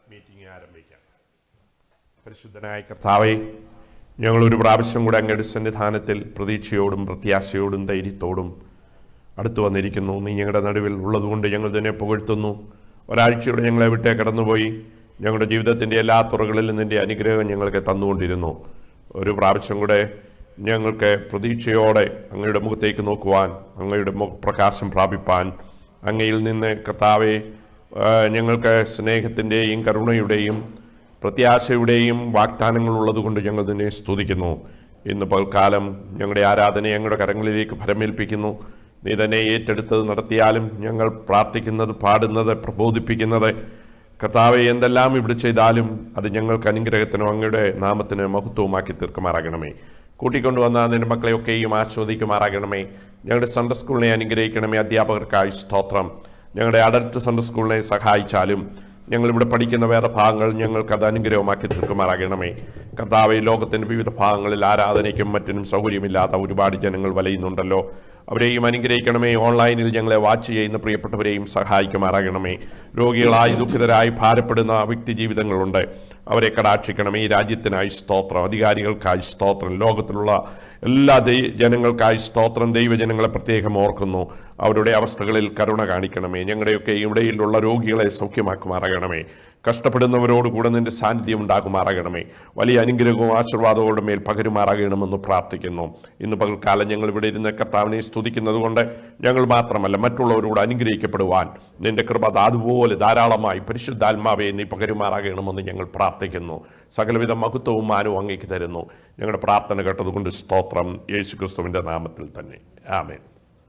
Meeting ആരംഭിക്കാം പരിശുദ്ധനായ കർത്താവെ ഞങ്ങൾ ഒരു പ്രാവശ്യം കൂടെ അങ്ങയുടെ സന്നിധാനത്തിൽ പ്രതീക്ഷയോടും പ്രത്യാശയോടും ധൈര്യത്തോടും അടുത്തു വന്നിരിക്കുന്നു നീ ഞങ്ങളുടെ നടുവിൽ ഉള്ളതുകൊണ്ട് ഞങ്ങൾ ഇതിനെ പുകഴ്ത്തുന്നു ഒരാഴ്ചയോടെ ഞങ്ങളെ വിട്ടേ കടന്നുപോയി ഞങ്ങളുടെ ജീവിതത്തിൻ്റെ എല്ലാ തുറകളിലും നിന്റെ അനുഗ്രഹം ഞങ്ങൾക്ക് തന്നുകൊണ്ടിരുന്നു ഒരു പ്രാവശ്യം കൂടെ ഞങ്ങൾക്ക് പ്രതീക്ഷയോടെ അങ്ങയുടെ മുഖത്തേക്ക് നോക്കുവാൻ അങ്ങയുടെ മുഖ പ്രകാശം പ്രാപിപ്പാൻ അങ്ങയിൽ നിന്ന് കർത്താവെ ആ, ഞങ്ങൾക്ക് സ്നേഹത്തിൻ്റെയും കരുണയുടെയും പ്രത്യാശയുടെയും വാഗ്ദാനങ്ങൾ ഉള്ളതുകൊണ്ട് ഞങ്ങൾ നിന്നെ സ്തുതിക്കുന്നു ഇന്ന് പൽക്കാലം ഞങ്ങളുടെ ആരാധനയെ ഞങ്ങളുടെ കരങ്ങളിലേക്ക് ഫലമേൽപ്പിക്കുന്നു നീ തന്നെ ഏറ്റെടുത്തത് നടത്തിയാലും ഞങ്ങൾ പ്രാർത്ഥിക്കുന്നത് പാടുന്നത് പ്രബോധിപ്പിക്കുന്നത് കർത്താവെ എന്തെല്ലാം ഇവിടെ ചെയ്താലും അത് ഞങ്ങൾക്ക് അനുഗ്രഹത്തിനും അങ്ങയുടെ നാമത്തിന് മഹത്വവുമാക്കി തീർക്കുമാറാകണമേ കൂട്ടിക്കൊണ്ടുവന്ന നിന്റെ മക്കളെയൊക്കെയും ആസ്വദിക്കുമാറാകണമേ ഞങ്ങളുടെ സൺഡേ സ്കൂളിനെ അനുഗ്രഹിക്കണമേ അധ്യാപകർക്കായി സ്തോത്രം ഞങ്ങളുടെ അഡൽട്ട് സൺഡേ സ്കൂളിനെ സഹായിച്ചാലും ഞങ്ങളിവിടെ പഠിക്കുന്ന വേദഭാഗങ്ങൾ ഞങ്ങൾക്ക് അത് അനുഗ്രഹമാക്കി തീർക്കുമാറാകണമേ കർത്താവ് ഈ ലോകത്തിൻ്റെ വിവിധ ഭാഗങ്ങളിൽ ആരാധനയ്ക്കും മറ്റിനും സൗകര്യമില്ലാത്ത ഒരുപാട് ജനങ്ങൾ വലയുന്നുണ്ടല്ലോ അവരെയും അനുഗ്രഹിക്കണമേ ഓൺലൈനിൽ ഞങ്ങളെ വാച്ച് ചെയ്യുന്ന പ്രിയപ്പെട്ടവരെയും സഹായിക്കുമാറാകണമേ രോഗികളായി ദുഃഖിതരായി ഭാരപ്പെടുന്ന വ്യക്തി ജീവിതങ്ങളുണ്ട് അവരെ കടാക്ഷിക്കണമേ ഈ രാജ്യത്തിനായി സ്തോത്രം അധികാരികൾക്കായി സ്തോത്രം ലോകത്തിലുള്ള എല്ലാ ദൈ ജനങ്ങൾക്കായി സ്തോത്രം ദൈവജനങ്ങളെ പ്രത്യേകം ഓർക്കുന്നു അവരുടെ അവസ്ഥകളിൽ കരുണ കാണിക്കണമേ ഞങ്ങളുടെയൊക്കെ ഇവിടെയുള്ള രോഗികളെ സൗഖ്യമാക്കുമാറാകണമേ കഷ്ടപ്പെടുന്നവരോട് കൂടെ നിന്റെ സാന്നിധ്യം ഉണ്ടാകുമാറാകണമേ വലിയ അനുഗ്രഹവും ആശീർവാദവും മേൽ പകരുമാറാകണമെന്ന് പ്രാർത്ഥിക്കുന്നു ഇന്ന് പകൽക്കാലം ഞങ്ങൾ ഇവിടെ ഇരുന്ന് കർത്താവിനെ സ്തുതിക്കുന്നത് കൊണ്ട് ഞങ്ങൾ മാത്രമല്ല മറ്റുള്ളവരോട് അനുഗ്രഹിക്കപ്പെടുവാൻ നിന്റെ കൃപ അത് അതുപോലെ ധാരാളമായി പരിശുദ്ധാത്മാവെ നീ പകരുമാറാകണമെന്ന് ഞങ്ങൾ പ്രാർത്ഥിക്കുന്നു സകലവിധ മഹത്വവും മാനവും അങ്ങേക്ക് തരുന്നു ഞങ്ങളുടെ പ്രാർത്ഥന കേട്ടതുകൊണ്ട് സ്തോത്രം യേശു ക്രിസ്തുവിൻ്റെ നാമത്തിൽ തന്നെ ആമേൻ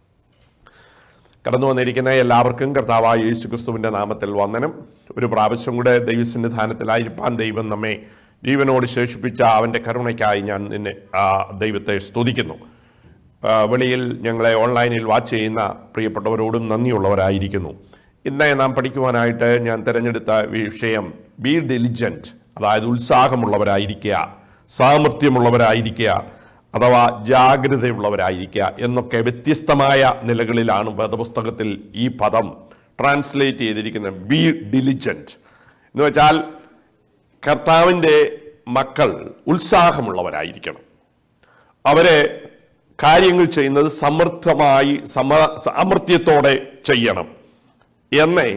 കടന്നു വന്നിരിക്കുന്ന എല്ലാവർക്കും കർത്താവായ യേശു ക്രിസ്തുവിൻ്റെ നാമത്തിൽ വന്ദനം ഒരു പ്രാവശ്യം കൂടെ ദൈവസന്നിധാനത്തിലായിരിക്കാൻ ദൈവം നമ്മെ ജീവനോട് ശേഷിപ്പിച്ച അവൻ്റെ കരുണയ്ക്കായി ഞാൻ നിന്നെ ആ ദൈവത്തെ സ്തുതിക്കുന്നു ആ, വെളിയിൽ ഞങ്ങളെ ഓൺലൈനിൽ വാച്ച് ചെയ്യുന്ന പ്രിയപ്പെട്ടവരോടും നന്ദിയുള്ളവരായിരിക്കുന്നു ഇന്ന് നാം പഠിക്കുവാനായിട്ട് ഞാൻ തിരഞ്ഞെടുത്ത വിഷയം ബി ഡെലിജൻറ്റ് അതായത് ഉത്സാഹമുള്ളവരായിരിക്കുക സാമർഥ്യമുള്ളവരായിരിക്കുക അഥവാ ജാഗ്രതയുള്ളവരായിരിക്കുക എന്നൊക്കെ വ്യത്യസ്തമായ നിലകളിലാണ് വേദപുസ്തകത്തിൽ ഈ പദം ട്രാൻസ്ലേറ്റ് ചെയ്തിരിക്കുന്നത് ബി ഡിലിജൻറ്റ് എന്ന് വെച്ചാൽ കർത്താവിൻ്റെ മക്കൾ ഉത്സാഹമുള്ളവരായിരിക്കണം അവരെ കാര്യങ്ങൾ ചെയ്യുന്നത് സമർത്ഥമായി സമ സാമർത്ഥ്യത്തോടെ ചെയ്യണം എന്നേ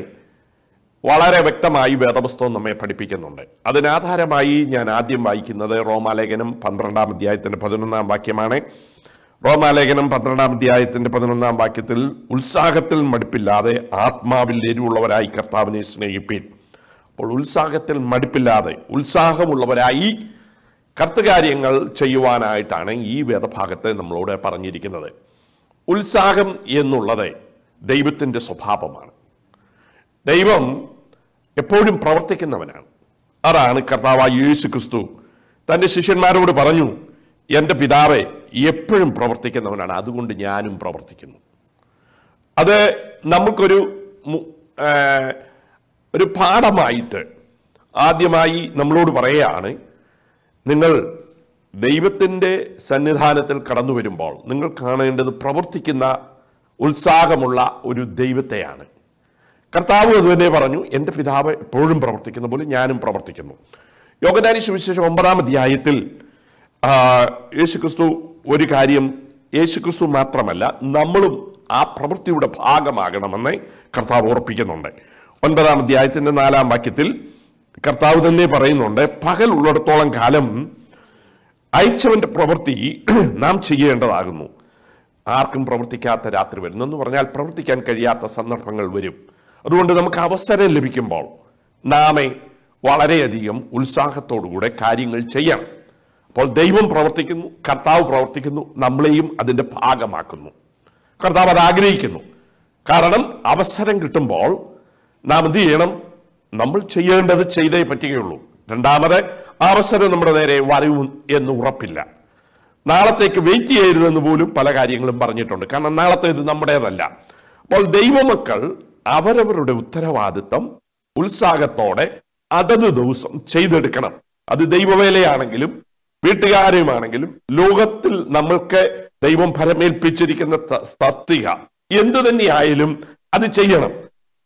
വളരെ വ്യക്തമായി വേദപുസ്തകം നമ്മെ പഠിപ്പിക്കുന്നുണ്ട് അതിനാധാരമായി ഞാൻ ആദ്യം വായിക്കുന്നത് റോമാലേഖനം പന്ത്രണ്ടാം അധ്യായത്തിന്റെ പതിനൊന്നാം വാക്യമാണ് റോമാലേഖനം പന്ത്രണ്ടാം അധ്യായത്തിന്റെ പതിനൊന്നാം വാക്യത്തിൽ ഉത്സാഹത്തിൽ മടുപ്പില്ലാതെ ആത്മാവിൽ എരിവുള്ളവരായി കർത്താവിനെ സ്നേഹിപ്പീൻ അപ്പോൾ ഉത്സാഹത്തിൽ മടുപ്പില്ലാതെ ഉത്സാഹമുള്ളവരായി കർത്തകാര്യങ്ങൾ ചെയ്യുവാനായിട്ടാണ് ഈ വേദഭാഗത്തെ നമ്മളോട് പറഞ്ഞിരിക്കുന്നത് ഉത്സാഹം എന്നുള്ളത് ദൈവത്തിൻ്റെ സ്വഭാവമാണ് ദൈവം എപ്പോഴും പ്രവർത്തിക്കുന്നവനാണ് അതാണ് കർത്താവായ യേശു ക്രിസ്തു തൻ്റെ ശിഷ്യന്മാരോട് പറഞ്ഞു എൻ്റെ പിതാവെ എപ്പോഴും പ്രവർത്തിക്കുന്നവനാണ് അതുകൊണ്ട് ഞാനും പ്രവർത്തിക്കുന്നു അത് നമുക്കൊരു മു- ആ, ഒരു പാഠമായിട്ട് ആദ്യമായി നമ്മളോട് പറയുകയാണ് നിങ്ങൾ ദൈവത്തിൻ്റെ സന്നിധാനത്തിൽ കടന്നു വരുമ്പോൾ നിങ്ങൾ കാണേണ്ടത് പ്രവർത്തിക്കുന്ന ഉത്സാഹമുള്ള ഒരു ദൈവത്തെയാണ് കർത്താവ് അത് തന്നെ പറഞ്ഞു എൻ്റെ പിതാവ് എപ്പോഴും പ്രവർത്തിക്കുന്ന പോലെ ഞാനും പ്രവർത്തിക്കുന്നു യോഗദാനി സുവിശേഷം ഒമ്പതാം അധ്യായത്തിൽ ആ, യേശുക്രിസ്തു ഒരു കാര്യം യേശുക്രിസ്തു മാത്രമല്ല നമ്മളും ആ പ്രവൃത്തിയുടെ ഭാഗമാകണമെന്ന് കർത്താവ് ഓർപ്പിക്കുന്നുണ്ട് ഒൻപതാം അധ്യായത്തിന്റെ നാലാം വാക്യത്തിൽ കർത്താവ് തന്നെ പറയുന്നുണ്ട് പകൽ ഉള്ളിടത്തോളം കാലം അയച്ചവന്റെ പ്രവൃത്തി നാം ചെയ്യേണ്ടതാകുന്നു ആർക്കും പ്രവർത്തിക്കാത്ത രാത്രി വരുന്നു എന്ന് പറഞ്ഞാൽ പ്രവർത്തിക്കാൻ കഴിയാത്ത സന്ദർഭങ്ങൾ വരും അതുകൊണ്ട് നമുക്ക് അവസരം ലഭിക്കുമ്പോൾ നാമെ വളരെയധികം ഉത്സാഹത്തോടുകൂടെ കാര്യങ്ങൾ ചെയ്യണം അപ്പോൾ ദൈവം പ്രവർത്തിക്കുന്നു കർത്താവ് പ്രവർത്തിക്കുന്നു നമ്മളെയും അതിൻ്റെ ഭാഗമാക്കുന്നു കർത്താവ് അത് ആഗ്രഹിക്കുന്നു കാരണം അവസരം കിട്ടുമ്പോൾ നാം എന്ത് ചെയ്യണം നമ്മൾ ചെയ്യേണ്ടത് ചെയ്തേ പറ്റുകയുള്ളൂ രണ്ടാമത് ആ അവസരം നമ്മുടെ നേരെ വരും എന്ന് ഉറപ്പില്ല നാളത്തേക്ക് വെയിറ്റ് ചെയ്യരുതെന്ന് പോലും പല കാര്യങ്ങളും പറഞ്ഞിട്ടുണ്ട് കാരണം നാളത്തേത് നമ്മുടേതല്ല അപ്പോൾ ദൈവമക്കൾ അവരവരുടെ ഉത്തരവാദിത്തം ഉത്സാഹത്തോടെ അതത് ദിവസം ചെയ്തെടുക്കണം അത് ദൈവവേലയാണെങ്കിലും വീട്ടുകാരുമാണെങ്കിലും ലോകത്തിൽ നമ്മൾക്ക് ദൈവം ഫലമേൽപ്പിച്ചിരിക്കുന്ന ത- തസ്തിക എന്തു തന്നെയായാലും അത് ചെയ്യണം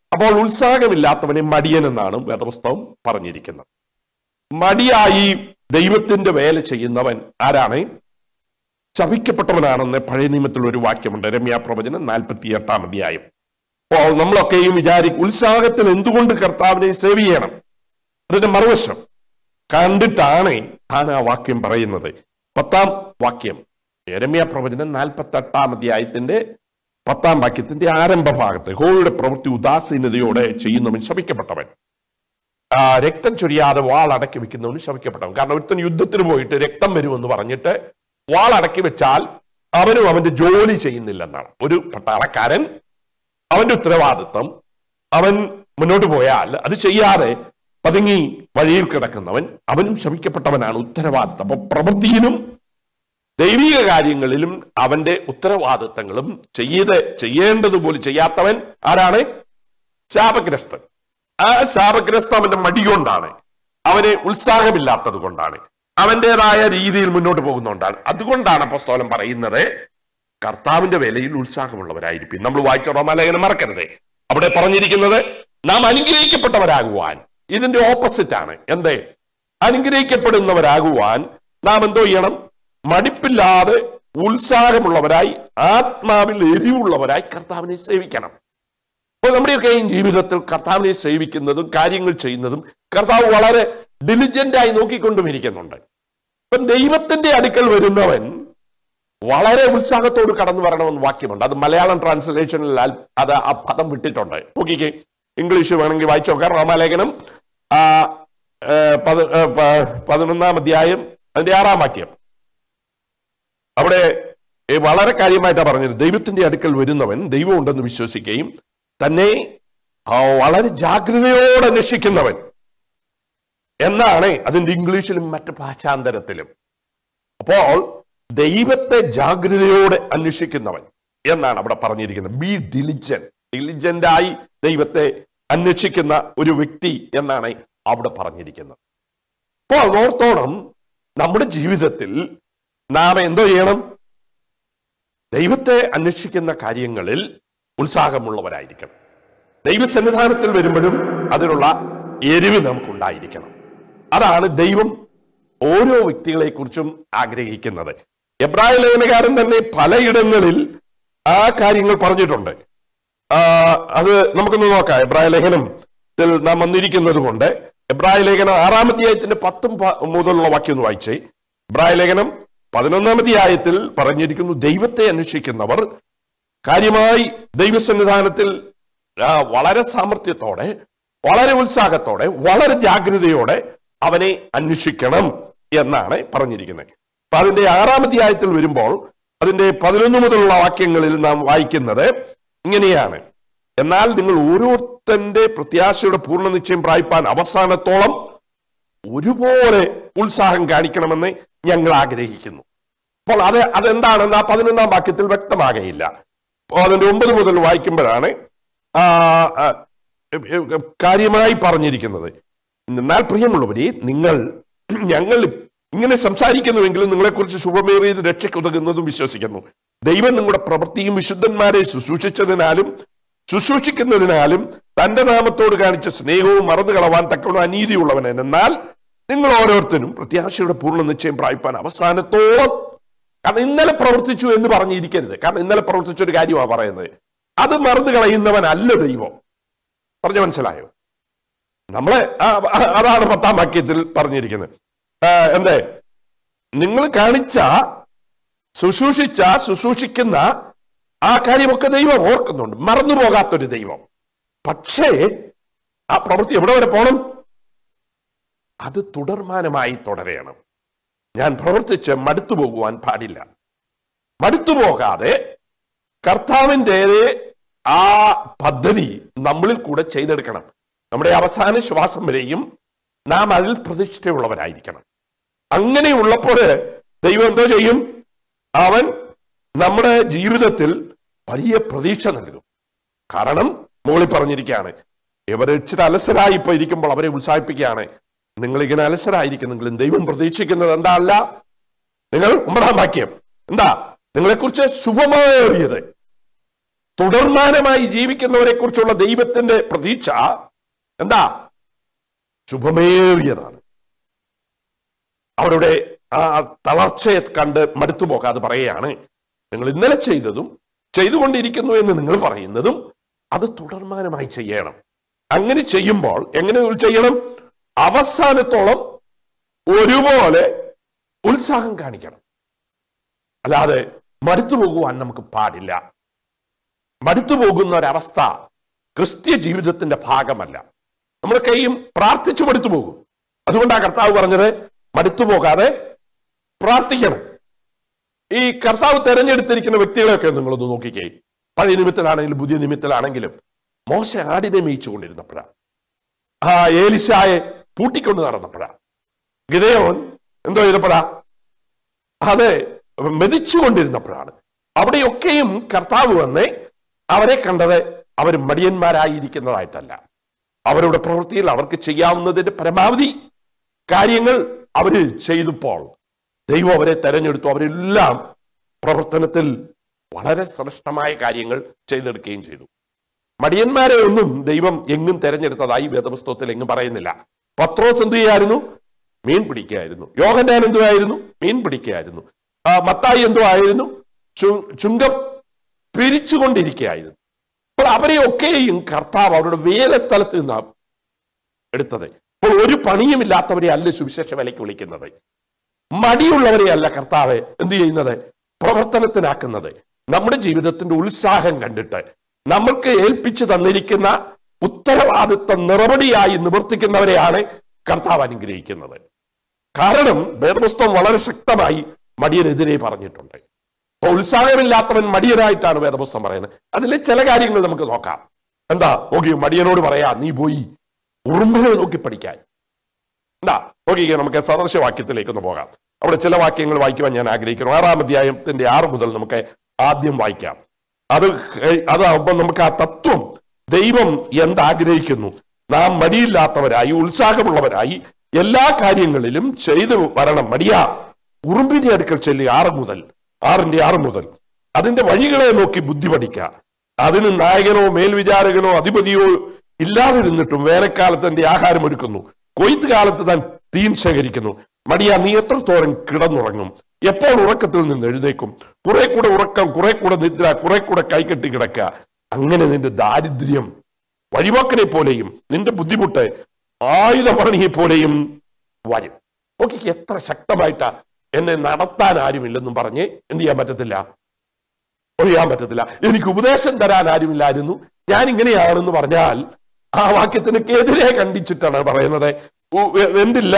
അപ്പോൾ ഉത്സാഹമില്ലാത്തവനെ മടിയൻ എന്നാണ് വേദപുസ്തകം പറഞ്ഞിരിക്കുന്നത് മടിയായി ദൈവത്തിന്റെ വേല ചെയ്യുന്നവൻ ആരാണ് ശപിക്കപ്പെട്ടവനാണെന്ന് പഴയ നിയമത്തിൽ ഒരു വാക്യമുണ്ട് രമ്യ പ്രവചനം നാൽപ്പത്തി എട്ടാം അധ്യായം അപ്പോൾ നമ്മളൊക്കെയും വിചാരിക്കും ഉത്സാഹത്തിൽ എന്തുകൊണ്ട് കർത്താവിനെ സേവ് ചെയ്യണം അതിന്റെ മറുവശം കണ്ടിട്ടാണ് താൻ ആ വാക്യം പറയുന്നത് പത്താം വാക്യം രമ്യ പ്രവചനം നാൽപ്പത്തി എട്ടാം അധ്യായത്തിന്റെ പത്താം വാക്യത്തിന്റെ ആരംഭ ഭാഗത്ത് ഹോയുടെ പ്രവൃത്തി ഉദാസീനതയോടെ ചെയ്യുന്നവൻ ശപിക്കപ്പെട്ടവൻ ആ, രക്തം ചൊരിയാതെ വാൾ അടക്കി വെക്കുന്നവന് ശപിക്കപ്പെട്ടവൻ കാരണം ഒരുത്തൻ യുദ്ധത്തിന് പോയിട്ട് രക്തം വരുമെന്ന് പറഞ്ഞിട്ട് വാൾ അടക്കി വെച്ചാൽ അവനും അവന്റെ ജോലി ചെയ്യുന്നില്ലെന്നാണ് ഒരു പട്ടാളക്കാരൻ അവന്റെ ഉത്തരവാദിത്വം അവൻ മുന്നോട്ട് പോയാൽ അത് ചെയ്യാതെ പതുങ്ങി വഴിയിൽ കിടക്കുന്നവൻ അവനും ശമിക്കപ്പെട്ടവനാണ് ഉത്തരവാദിത്വം അപ്പൊ പ്രവൃത്തിയിലും ദൈവിക കാര്യങ്ങളിലും അവന്റെ ഉത്തരവാദിത്തങ്ങളും ചെയ്ത് ചെയ്യേണ്ടതുപോലെ ചെയ്യാത്തവൻ ആരാണ് ശാപഗ്രസ്തൻ ആ ശാപഗ്രസ്ത അവന്റെ മടി കൊണ്ടാണ് അവന് ഉത്സാഹമില്ലാത്തത് കൊണ്ടാണ് അവന്റേതായ രീതിയിൽ മുന്നോട്ട് പോകുന്നതുകൊണ്ടാണ് അതുകൊണ്ടാണ് അപ്പസ്തോലം പറയുന്നത് കർത്താവിന്റെ വേലയിൽ ഉത്സാഹമുള്ളവരായിരിക്കും നമ്മൾ വായിച്ച റോമാലേഖനം മറക്കരുത് അവിടെ പറഞ്ഞിരിക്കുന്നത് നാം അനുഗ്രഹിക്കപ്പെട്ടവരാകുവാൻ ഇതിന്റെ ഓപ്പോസിറ്റ് ആണ് എന്തേ അനുഗ്രഹിക്കപ്പെടുന്നവരാകുവാൻ നാം എന്തോ ചെയ്യണം മടിപ്പില്ലാതെ ഉത്സാഹമുള്ളവരായി ആത്മാവിൽ എരിവുള്ളവരായി കർത്താവിനെ സേവിക്കണം അപ്പോൾ നമ്മുടെയൊക്കെയും ജീവിതത്തിൽ കർത്താവിനെ സേവിക്കുന്നതും കാര്യങ്ങൾ ചെയ്യുന്നതും കർത്താവ് വളരെ ഡിലിജന്റ് ആയി നോക്കിക്കൊണ്ടും ഇരിക്കുന്നുണ്ട് ഇപ്പം ദൈവത്തിന്റെ അടുക്കൽ വരുന്നവൻ വളരെ ഉത്സാഹത്തോട് കടന്നു വരണമെന്ന് വാക്യമുണ്ട് അത് മലയാളം ട്രാൻസ്ലേഷനിൽ അൽ- അത് ആ പദം വിട്ടിട്ടുണ്ട് നോക്കിക്കേ ഇംഗ്ലീഷ് വേണമെങ്കിൽ വായിച്ചു നോക്കാം റോമാലേഖനം ആ, ഏ, പതി- ഏ, പ- പതിനൊന്നാം അധ്യായം അതിന്റെ ആറാം വാക്യം അവിടെ ഏ, വളരെ കാര്യമായിട്ടാണ് പറഞ്ഞത് ദൈവത്തിന്റെ അടുക്കൽ വരുന്നവൻ ദൈവം ഉണ്ടെന്ന് വിശ്വസിക്കുകയും തന്നെ ആ, വളരെ ജാഗ്രതയോടെ അന്വേഷിക്കുന്നവൻ എന്നാണ് അതിന്റെ ഇംഗ്ലീഷിലും മറ്റ് ഭാഷാന്തരത്തിലും അപ്പോൾ ദൈവത്തെ ജാഗ്രതയോടെ അന്വേഷിക്കുന്നവൻ എന്നാണ് അവിടെ പറഞ്ഞിരിക്കുന്നത് ബി ഡിലിജൻ ഡിലിജന്റായി ദൈവത്തെ അന്വേഷിക്കുന്ന ഒരു വ്യക്തി എന്നാണ് അവിടെ പറഞ്ഞിരിക്കുന്നത് അപ്പോൾ ഓർത്തോണം നമ്മുടെ ജീവിതത്തിൽ നാം എന്തോ ചെയ്യണം ദൈവത്തെ അന്വേഷിക്കുന്ന കാര്യങ്ങളിൽ ഉത്സാഹമുള്ളവരായിരിക്കണം ദൈവസന്നിധാനത്തിൽ വരുമ്പോഴും അതിനുള്ള എരിവ് നമുക്കുണ്ടായിരിക്കണം അതാണ് ദൈവം ഓരോ വ്യക്തികളെ കുറിച്ചും ആഗ്രഹിക്കുന്നത് എബ്രായ ലേഖനകാരൻ തന്നെ പലയിടങ്ങളിൽ ആ കാര്യങ്ങൾ പറഞ്ഞിട്ടുണ്ട് ആ, അത് നമുക്കൊന്ന് നോക്കാം എബ്രായ ലേഖനത്തിൽ നാം വന്നിരിക്കുന്നത് കൊണ്ട് എബ്രായ ലേഖനം ആറാം അധ്യായത്തിന്റെ പത്തും പ- മുതലുള്ള വാക്യം ഒന്ന് വായിച്ചേ എബ്രായ ലേഖനം പതിനൊന്നാം അധ്യായത്തിൽ പറഞ്ഞിരിക്കുന്നു ദൈവത്തെ അന്വേഷിക്കുന്നവർ കാര്യമായി ദൈവസന്നിധാനത്തിൽ ആ, വളരെ സാമർഥ്യത്തോടെ വളരെ ഉത്സാഹത്തോടെ വളരെ ജാഗ്രതയോടെ അവനെ അന്വേഷിക്കണം എന്നാണ് പറഞ്ഞിരിക്കുന്നത് അപ്പൊ അതിന്റെ ആറാം അധ്യായത്തിൽ വരുമ്പോൾ അതിന്റെ പതിനൊന്ന് മുതലുള്ള വാക്യങ്ങളിൽ നാം വായിക്കുന്നത് ഇങ്ങനെയാണ് എന്നാൽ നിങ്ങൾ ഓരോരുത്തന്റെ പ്രത്യാശയുടെ പൂർണ്ണ നിശ്ചയം പ്രായിപ്പാൻ അവസാനത്തോളം ഒരുപോലെ ഉത്സാഹം കാണിക്കണമെന്ന് ഞങ്ങൾ ആഗ്രഹിക്കുന്നു അപ്പോൾ അത് അതെന്താണെന്ന് ആ പതിനൊന്നാം വാക്യത്തിൽ വ്യക്തമാകയില്ല അപ്പോൾ അതിന്റെ ഒമ്പത് മുതൽ വായിക്കുമ്പോഴാണ് ആ, ആ, എ- എ- കാര്യമായി പറഞ്ഞിരിക്കുന്നത് എന്നാൽ പ്രിയമുള്ളവരെ നിങ്ങൾ ഞങ്ങൾ ഇങ്ങനെ സംസാരിക്കുന്നുവെങ്കിലും നിങ്ങളെക്കുറിച്ച് ശുഭമേറിയത് രക്ഷയ്ക്കുതകുന്നതും വിശ്വസിക്കുന്നു ദൈവം നിങ്ങളുടെ പ്രവൃത്തിയും വിശുദ്ധന്മാരെ ശുശ്രൂഷിച്ചതിനാലും ശുശ്രൂഷിക്കുന്നതിനാലും തന്റെ നാമത്തോട് കാണിച്ച സ്നേഹവും മറന്നു കളവാൻ തക്കവണ്ണം അനീതിയുള്ളവൻ എന്നാൽ നിങ്ങൾ ഓരോരുത്തരും പ്രത്യാശയുടെ പൂർണ്ണ നിശ്ചയം പ്രാപിപ്പാൻ അവസാനത്തോളം കാരണം ഇന്നലെ പ്രവർത്തിച്ചു എന്ന് പറഞ്ഞിരിക്കരുത് കാരണം ഇന്നലെ പ്രവർത്തിച്ച ഒരു കാര്യമാണ് പറയുന്നത് അത് മറന്നു കളയുന്നവനല്ല ദൈവം പറഞ്ഞു മനസ്സിലായോ നമ്മളെ ആ, ആ, അതാണ് പത്താം വാക്യത്തിൽ പറഞ്ഞിരിക്കുന്നത് ആ, എന്തേ നിങ്ങൾ കാണിച്ച ശുശ്രൂഷിച്ച ശുശ്രൂഷിക്കുന്ന ആ കാര്യമൊക്കെ ദൈവം ഓർക്കുന്നുണ്ട് മറന്നു പോകാത്തൊരു ദൈവം പക്ഷേ ആ പ്രവൃത്തി എവിടെ വരെ പോണം അത് തുടർമാനമായി തുടരണം ഞാൻ പ്രവർത്തിച്ച് മടുത്തു പോകുവാൻ പാടില്ല മടുത്തു പോകാതെ കർത്താവിൻ്റെ ആ പദ്ധതി നമ്മളിൽ കൂടെ ചെയ്തെടുക്കണം നമ്മുടെ അവസാന ശ്വാസം വരെയും നാം അതിൽ പ്രതിഷ്ഠയുള്ളവരായിരിക്കണം അങ്ങനെയുള്ളപ്പോൾ ദൈവം എന്തോ ചെയ്യും അവൻ നമ്മുടെ ജീവിതത്തിൽ വലിയ പ്രതീക്ഷ നൽകും കാരണം മുകളിൽ പറഞ്ഞിരിക്കുകയാണ് ഇവർ ഇച്ചിരി അലസരായി ഇപ്പൊ ഇരിക്കുമ്പോൾ അവരെ ഉത്സാഹിപ്പിക്കുകയാണ് നിങ്ങൾ ഇങ്ങനെ അലസരായിരിക്കുന്നെങ്കിലും ദൈവം പ്രതീക്ഷിക്കുന്നത് എന്താ അല്ല നിങ്ങൾ ഒമ്പതാം വാക്യം എന്താ നിങ്ങളെക്കുറിച്ച് ശുഭമേറിയത് തുടർമാനമായി ജീവിക്കുന്നവരെ കുറിച്ചുള്ള ദൈവത്തിന്റെ പ്രതീക്ഷ എന്താ ശുഭമേറിയതാണ് അവരുടെ ആ തളർച്ചയെ കണ്ട് മടുത്തു പോകാതെ പറയുകയാണ് നിങ്ങൾ ഇന്നലെ ചെയ്തതും ചെയ്തുകൊണ്ടിരിക്കുന്നു എന്ന് നിങ്ങൾ പറയുന്നതും അത് തുടർമാനമായി ചെയ്യണം അങ്ങനെ ചെയ്യുമ്പോൾ എങ്ങനെ ചെയ്യണം അവസാനത്തോളം ഒരുപോലെ ഉത്സാഹം കാണിക്കണം അല്ലാതെ മടുത്തു പോകുവാൻ നമുക്ക് പാടില്ല മടുത്തു പോകുന്ന ഒരവസ്ഥ ക്രിസ്ത്യ ജീവിതത്തിന്റെ ഭാഗമല്ല നമ്മളൊക്കെയും പ്രാർത്ഥിച്ചു മടുത്തു പോകും അതുകൊണ്ടാണ് കർത്താവ് പറഞ്ഞത് മടുത്തു പോകാതെ പ്രാർത്ഥിക്കണം ഈ കർത്താവ് തെരഞ്ഞെടുത്തിരിക്കുന്ന വ്യക്തികളെയൊക്കെ നിങ്ങളൊന്ന് നോക്കിക്കേ പഴയ നിമിത്തത്തിലാണെങ്കിലും പുതിയ നിമിത്തത്തിലാണെങ്കിലും മോശ ആടിനെ മേയിച്ചുകൊണ്ടിരുന്നപ്പോഴാണ് ആ ഏലിശായെ പൂട്ടിക്കൊണ്ട് നടന്നപ്പോഴാ ഗിതയോൻ എന്തോ ചെയ്തപ്പോഴാ അതെ മെതിച്ചുകൊണ്ടിരുന്നപ്പോഴാണ് അവിടെയൊക്കെയും കർത്താവ് വന്ന് അവരെ കണ്ടത് അവർ മടിയന്മാരായിരിക്കുന്നതായിട്ടല്ല അവരുടെ പ്രവൃത്തിയിൽ അവർക്ക് ചെയ്യാവുന്നതിന്റെ പരമാവധി കാര്യങ്ങൾ അവര് ചെയ്തപ്പോൾ ദൈവം അവരെ തെരഞ്ഞെടുത്തു അവരെല്ലാം പ്രവർത്തനത്തിൽ വളരെ ശ്രേഷ്ഠമായ കാര്യങ്ങൾ ചെയ്തെടുക്കുകയും ചെയ്തു മടിയന്മാരെ ഒന്നും ദൈവം എങ്ങും തെരഞ്ഞെടുത്തതായി വേദപുസ്തകത്തിൽ എങ്ങും പറയുന്നില്ല പത്രോസ് എന്ത് ചെയ്യായിരുന്നു മീൻ പിടിക്കുകയായിരുന്നു യോഹന്നാൻ എന്തുവായിരുന്നു മീൻ പിടിക്കുകയായിരുന്നു ആ, മത്തായി എന്തോ ആയിരുന്നു ചു- ചുങ്കം പിരിച്ചുകൊണ്ടിരിക്കുകയായിരുന്നു അപ്പോൾ അവരെയൊക്കെയും കർത്താവ് അവരുടെ വേല സ്ഥലത്ത് നിന്നാണ് എടുത്തത് അപ്പോൾ ഒരു പണിയുമില്ലാത്തവരെ അല്ല സുവിശേഷ വിലയ്ക്ക് വിളിക്കുന്നത് മടിയുള്ളവരെ അല്ല കർത്താവ് എന്ത് ചെയ്യുന്നത് പ്രവർത്തനത്തിനാക്കുന്നത് നമ്മുടെ ജീവിതത്തിന്റെ ഉത്സാഹം കണ്ടിട്ട് നമ്മൾക്ക് ഏൽപ്പിച്ചു തന്നിരിക്കുന്ന ഉത്തരവാദിത്വം നിറപടിയായി നിവർത്തിക്കുന്നവരെയാണ് കർത്താവ് അനുഗ്രഹിക്കുന്നത് കാരണം വേദപുസ്തകം വളരെ ശക്തമായി മടിയനെതിരെ പറഞ്ഞിട്ടുണ്ട് അപ്പൊ ഉത്സാഹമില്ലാത്തവൻ മടിയനായിട്ടാണ് വേദപുസ്തകം പറയുന്നത് അതിലെ ചില കാര്യങ്ങൾ നമുക്ക് നോക്കാം എന്താ നോക്കി മടിയനോട് പറയാ നീ പോയി ഉറുമ്പിനെ നോക്കി പഠിക്കാൻ എന്താ നോക്കിക്കേ നമുക്ക് സദൃശവാക്യത്തിലേക്ക് ഒന്ന് പോകാം അവിടെ ചില വാക്യങ്ങൾ വായിക്കുവാൻ ഞാൻ ആഗ്രഹിക്കുന്നു ആറാം അധ്യായത്തിന്റെ ആറ് മുതൽ നമുക്ക് ആദ്യം വായിക്കാം അത് കഴി- അതാവുമ്പോൾ നമുക്ക് ആ തത്വം ദൈവം എന്താഗ്രഹിക്കുന്നു നാം മടിയില്ലാത്തവരായി ഉത്സാഹമുള്ളവരായി എല്ലാ കാര്യങ്ങളിലും ചെയ്തു വരണം മടിയാ ഉറുമ്പിന്റെ അടുക്കൽ ചെല്ലുക ആറ് മുതൽ ആറിന്റെ ആറ് മുതൽ അതിന്റെ വഴികളെ നോക്കി ബുദ്ധി പഠിക്കുക അതിന് നായകനോ മേൽവിചാരകനോ അധിപതിയോ ഇല്ലാതിരുന്നിട്ടും വേനൽക്കാലത്ത് എന്റെ ആഹാരം ഒരുക്കുന്നു കൊയ്ത്ത് കാലത്ത് താൻ തീൻ ശേഖരിക്കുന്നു മടിയാ നീ എത്രത്തോളം കിടന്നുറങ്ങും എപ്പോൾ ഉറക്കത്തിൽ നിന്ന് എഴുന്നേക്കും കുറെ കൂടെ ഉറക്കം കുറെ കൂടെ നിദ്ര കുറെ കൂടെ കൈകെട്ടി കിടക്കുക അങ്ങനെ നിന്റെ ദാരിദ്ര്യം വഴിപോക്കനെ പോലെയും നിന്റെ ബുദ്ധിമുട്ട് ആയുധപണിയെ പോലെയും വരും നോക്കിക്ക് എത്ര ശക്തമായിട്ടാ എന്നെ നടത്താൻ ആരുമില്ലെന്നും പറഞ്ഞ് എന്ത് ചെയ്യാൻ പറ്റത്തില്ല ഒഴിയാൻ പറ്റത്തില്ല എനിക്ക് ഉപദേശം തരാൻ ആരുമില്ലായിരുന്നു ഞാൻ ഇങ്ങനെയാണെന്ന് പറഞ്ഞാൽ ആ വാക്യത്തിനൊക്കെ എതിരെ കണ്ടിച്ചിട്ടാണ് പറയുന്നത് ഉ- എ- എന്തില്ല